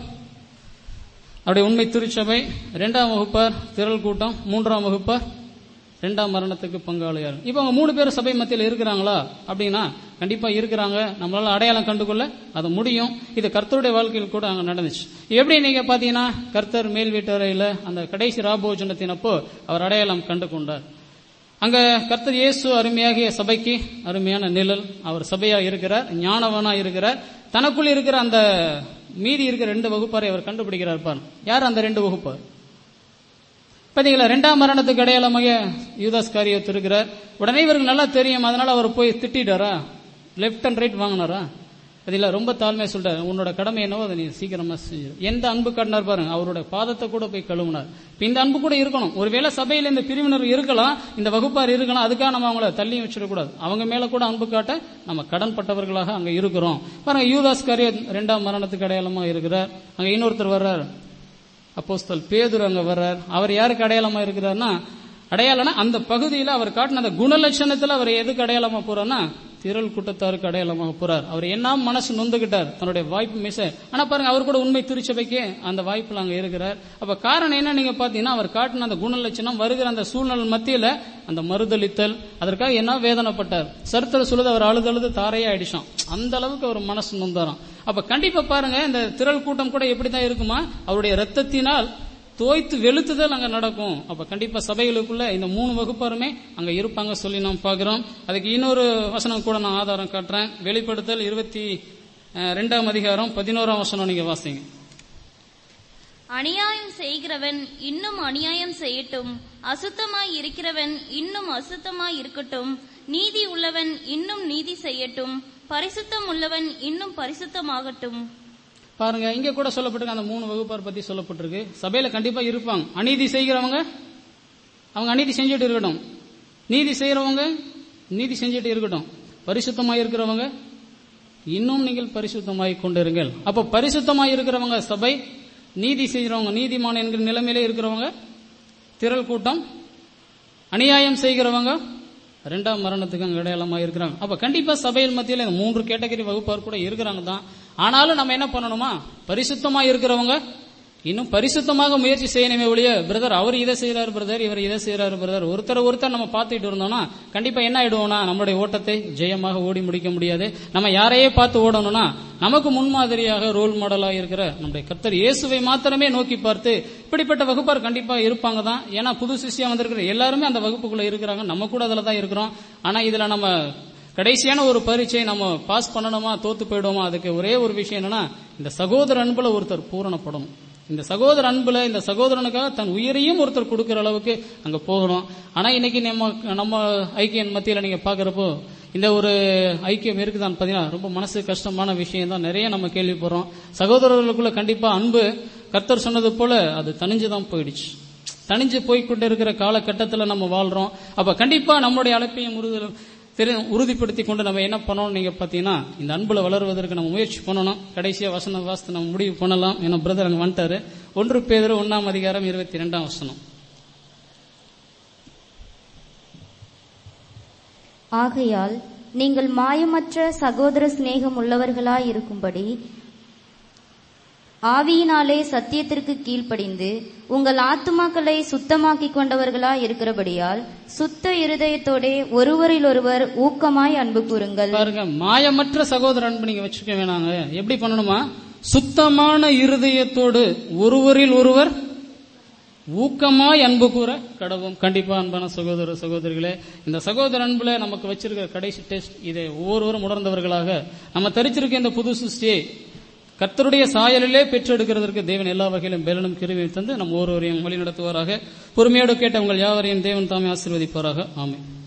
அவருடைய உண்மை திருச்சபை இரண்டாம் வகுப்பார் திரள் கூட்டம் மூன்றாம் வகுப்பார் இரண்டாம் மரணத்துக்கு பங்காளியார் இப்போ அவங்க மூணு பேரும் சபை மத்தியில் இருக்கிறாங்களா அப்படின்னா கண்டிப்பா இருக்கிறாங்க நம்மளால அடையாளம் கண்டுகொள்ள அது முடியும் இது கர்த்தருடைய வாழ்க்கையில் கூட அங்க நடந்துச்சு எப்படி நீங்க பாத்தீங்கன்னா கர்த்தர் மேல் வீட்டறையில அந்த கடைசி ராபோஜனத்தினப்போ அவர் அடையாளம் கண்டு கொண்டார் அங்க கர்த்தர் இயேசு அருமையாகிய சபைக்கு அருமையான நிழல் அவர் சபையா இருக்கிறார் ஞானவனா இருக்கிறார் தனக்குள் இருக்கிற அந்த மீதி இருக்கிற ரெண்டு வகுப்பாரை அவர் கண்டுபிடிக்கிறார் பார் யார் அந்த ரெண்டு வகுப்பார் பாத்தீங்களா ரெண்டாம் மரணத்துக்கு அடையாளமாக யூதாஸ் காரியத்து இருக்கிறார் உடனே இவருக்கு நல்லா தெரியும் அதனால அவர் போய் திட்டாரா லெஃப்ட் அண்ட் ரைட் வாங்கினாரா அதில் ரொம்ப தாழ்மையா சொல்றாரு உன்னோட கடமை என்னவோ அதை நீ சீக்கிரமா செஞ்சு எந்த அன்பு காட்டினார் பாருங்க அவரோட பாதத்தை கூட போய் கழுவுனார் இப்ப இந்த அன்பு கூட இருக்கணும் ஒருவேளை சபையில இந்த பிரிவினர் இருக்கலாம் இந்த வகுப்பார் இருக்கலாம் அதுக்காக நம்ம அவங்கள தள்ளி வச்சிடக்கூடாது அவங்க மேல கூட அன்பு காட்ட நம்ம கடன்பட்டவர்களாக அங்க இருக்கிறோம் பாருங்க யூதாஸ் காரிய ரெண்டாம் மரணத்துக்கு அடையாளமா இருக்கிறார் அங்க இன்னொருத்தர் வர்றார் அப்போஸ்தல் பேதுரு அங்க வர்றார் அவர் யாருக்கு அடையாளமா இருக்கிறார்னா அடையாளம்னா அந்த பகுதியில் அவர் காட்டின அந்த குணலட்சணத்துல அவர் எதுக்கு அடையாளமா போறார்னா திரள் கூட்டத்தாருக்கு அடையாளமாக போறார் அவர் என்ன மனசு நொந்துகிட்டார் தன்னுடைய வாய்ப்பு மிஸ் ஆனா பாருங்க அவர் கூட உண்மை திருச்சபைக்கே அந்த வாய்ப்புல அங்க இருக்கிறார் அப்ப காரணம் என்ன நீங்க பாத்தீங்கன்னா அவர் காட்டின அந்த குணலட்சணம் வருகிற அந்த சூழ்நிலை மத்தியில அந்த மறுதளித்தல் அதற்காக என்ன வேதனைப்பட்டார் சரித்திர சொல்லுது அவர் அழுது அழுது தாரையே ஆயிடுச்சான் அந்த அளவுக்கு அவர் மனசு நொந்தாராம் அப்ப கண்டிப்பா பாருங்க இந்த திரள் கூட்டம் கூட எப்படிதான் இருக்குமா அவருடைய ரத்தத்தினால் தோய்த்து வெளுத்துதல் அங்க நடக்கும் அப்ப கண்டிப்பா சபைகளுக்குள்ள இந்த மூணு வகுப்பாருமே அங்க இருப்பாங்க சொல்லி நாம் பார்க்கிறோம் அதுக்கு இன்னொரு வசனம் கூட நான் ஆதாரம் காட்டுறேன் வெளிப்படுத்தல் இருபத்தி அஹ், ரெண்டாம் அதிகாரம் பதினோராம் வசனம் நீங்க வாசிங்க அநியாயம் செய்கிறவன் இன்னும் அநியாயம் செய்யட்டும் அசுத்தமாய் இருக்கிறவன் இன்னும் அசுத்தமாய் இருக்கட்டும் நீதி உள்ளவன் இன்னும் நீதி செய்யட்டும் பரிசுத்தம் உள்ளவன் இன்னும் பரிசுத்தமாகட்டும் பாருங்க இங்க கூட சொல்லப்பட்டிருக்கு அந்த மூணு வகுப்பார் பத்தி சொல்லப்பட்டிருக்கு சபையில கண்டிப்பா இருப்பாங்க அநீதி செய்கிறவங்க அவங்க அநீதி செஞ்சுட்டு இருக்கட்டும் நீதி செய்யறவங்க நீதி செஞ்சுட்டு இருக்கட்டும் பரிசுத்தமாய் இருக்கிறவங்க இன்னும் நீங்கள் பரிசுத்தமாய் கொண்டிருங்கள் அப்ப பரிசுத்தமாய் இருக்கிறவங்க சபை நீதி செய்கிறவங்க நீதிமான் என்கிற நிலைமையிலே இருக்கிறவங்க திரள் கூட்டம் அநியாயம் செய்கிறவங்க ரெண்டாம் மரணத்துக்கு அங்க அடையாளமா இருக்கிறாங்க அப்ப கண்டிப்பா சபையில் மத்தியில் இந்த மூன்று கேட்டகரி வகுப்பார் கூட இருக்கிறாங்க தான் ஆனாலும் நம்ம என்ன பண்ணணுமா பரிசுத்தமா இருக்கிறவங்க இன்னும் பரிசுத்தமாக முயற்சி செய்யணுமே ஒழிய பிரதர் அவர் இதை செய்யறாரு பிரதர் இவர் இதை செய்யறாரு பிரதர் ஒருத்தர் ஒருத்தர் நம்ம பார்த்துட்டு இருந்தோம்னா கண்டிப்பா என்ன ஆயிடுவோம்னா நம்மளுடைய ஓட்டத்தை ஜெயமாக ஓடி முடிக்க முடியாது நம்ம யாரையே பார்த்து ஓடணும்னா நமக்கு முன்மாதிரியாக ரோல் மாடலா இருக்கிற நம்முடைய கர்த்தர் இயேசுவை மாத்திரமே நோக்கி பார்த்து இப்படிப்பட்ட வகுப்பார் கண்டிப்பா இருப்பாங்க தான் ஏன்னா புது சிஷ்யா வந்திருக்கிற எல்லாருமே அந்த வகுப்புக்குள்ள இருக்கிறாங்க நம்ம கூட அதுல தான் இருக்கிறோம் ஆனா இதுல நம்ம கடைசியான ஒரு பரீட்சை நம்ம பாஸ் பண்ணணுமா தோத்து போயிடுவோமா அதுக்கு ஒரே ஒரு விஷயம் என்னன்னா இந்த சகோதர அன்புல ஒருத்தர் பூரணப்படணும் இந்த சகோதர அன்புல இந்த சகோதரனுக்காக தன் உயிரையும் ஒருத்தர் கொடுக்கிற அளவுக்கு அங்க போகணும் ஆனா இன்னைக்கு நம்ம நம்ம ஐக்கியன் மத்தியில நீங்க பாக்குறப்போ இந்த ஒரு ஐக்கியம் இருக்குதான்னு பாத்தீங்கன்னா ரொம்ப மனசு கஷ்டமான விஷயம் தான் நிறைய நம்ம கேள்விப்படுறோம் சகோதரர்களுக்குள்ள கண்டிப்பா அன்பு கர்த்தர் சொன்னது போல அது தனிஞ்சுதான் போயிடுச்சு தனிஞ்சு போய்கொண்டு இருக்கிற காலகட்டத்தில் நம்ம வாழ்றோம் அப்ப கண்டிப்பா நம்முடைய அழைப்பையும் உறுதி தெரி உறுதிப்படுத்தி கொண்டு நம்ம என்ன பண்ணணும் நீங்க பாத்தீங்கன்னா இந்த அன்புல வளருவதற்கு நம்ம முயற்சி பண்ணணும் கடைசியா வசன வாசத்தை நம்ம முடிவு பண்ணலாம் ஏன்னா பிரதர் அங்க வந்துட்டாரு ஒன்று பேதர் ஒன்னாம் அதிகாரம் இருபத்தி ரெண்டாம் வசனம் ஆகையால் நீங்கள் மாயமற்ற சகோதர சிநேகம் உள்ளவர்களாய் இருக்கும்படி ஆவியினாலே சத்தியத்திற்கு கீழ்ப்படிந்து உங்கள் ஆத்துமாக்களை சுத்தமாக்கிக் கொண்டவர்களாய் இருக்கிறபடியால் சுத்த இருதயத்தோடே ஒருவரில் ஒருவர் ஊக்கமாய் அன்பு கூறுங்கள் பாருங்க மாயமற்ற சகோதர அன்பு நீங்க வச்சுக்க வேணாங்க எப்படி பண்ணணுமா சுத்தமான இருதயத்தோடு ஒருவரில் ஒருவர் ஊக்கமாய் அன்பு கூற கடவும் கண்டிப்பா அன்பான சகோதர சகோதரிகளே இந்த சகோதர அன்புல நமக்கு வச்சிருக்கிற கடைசி டெஸ்ட் இதை ஒவ்வொருவரும் உணர்ந்தவர்களாக நம்ம தரிச்சிருக்க இந்த புது சிருஷ்டியை கர்த்தருடைய சாயலிலே பெற்றெடுக்கிறதற்கு தேவன் எல்லா வகையிலும் பலனும் கிருவியும் தந்து நம் ஒவ்வொருவரையும் வழி நடத்துவாராக பொறுமையோடு கேட்ட உங்கள் யாவரையும் தேவன் தாமே ஆசீர்வதிப்பாராக ஆமென்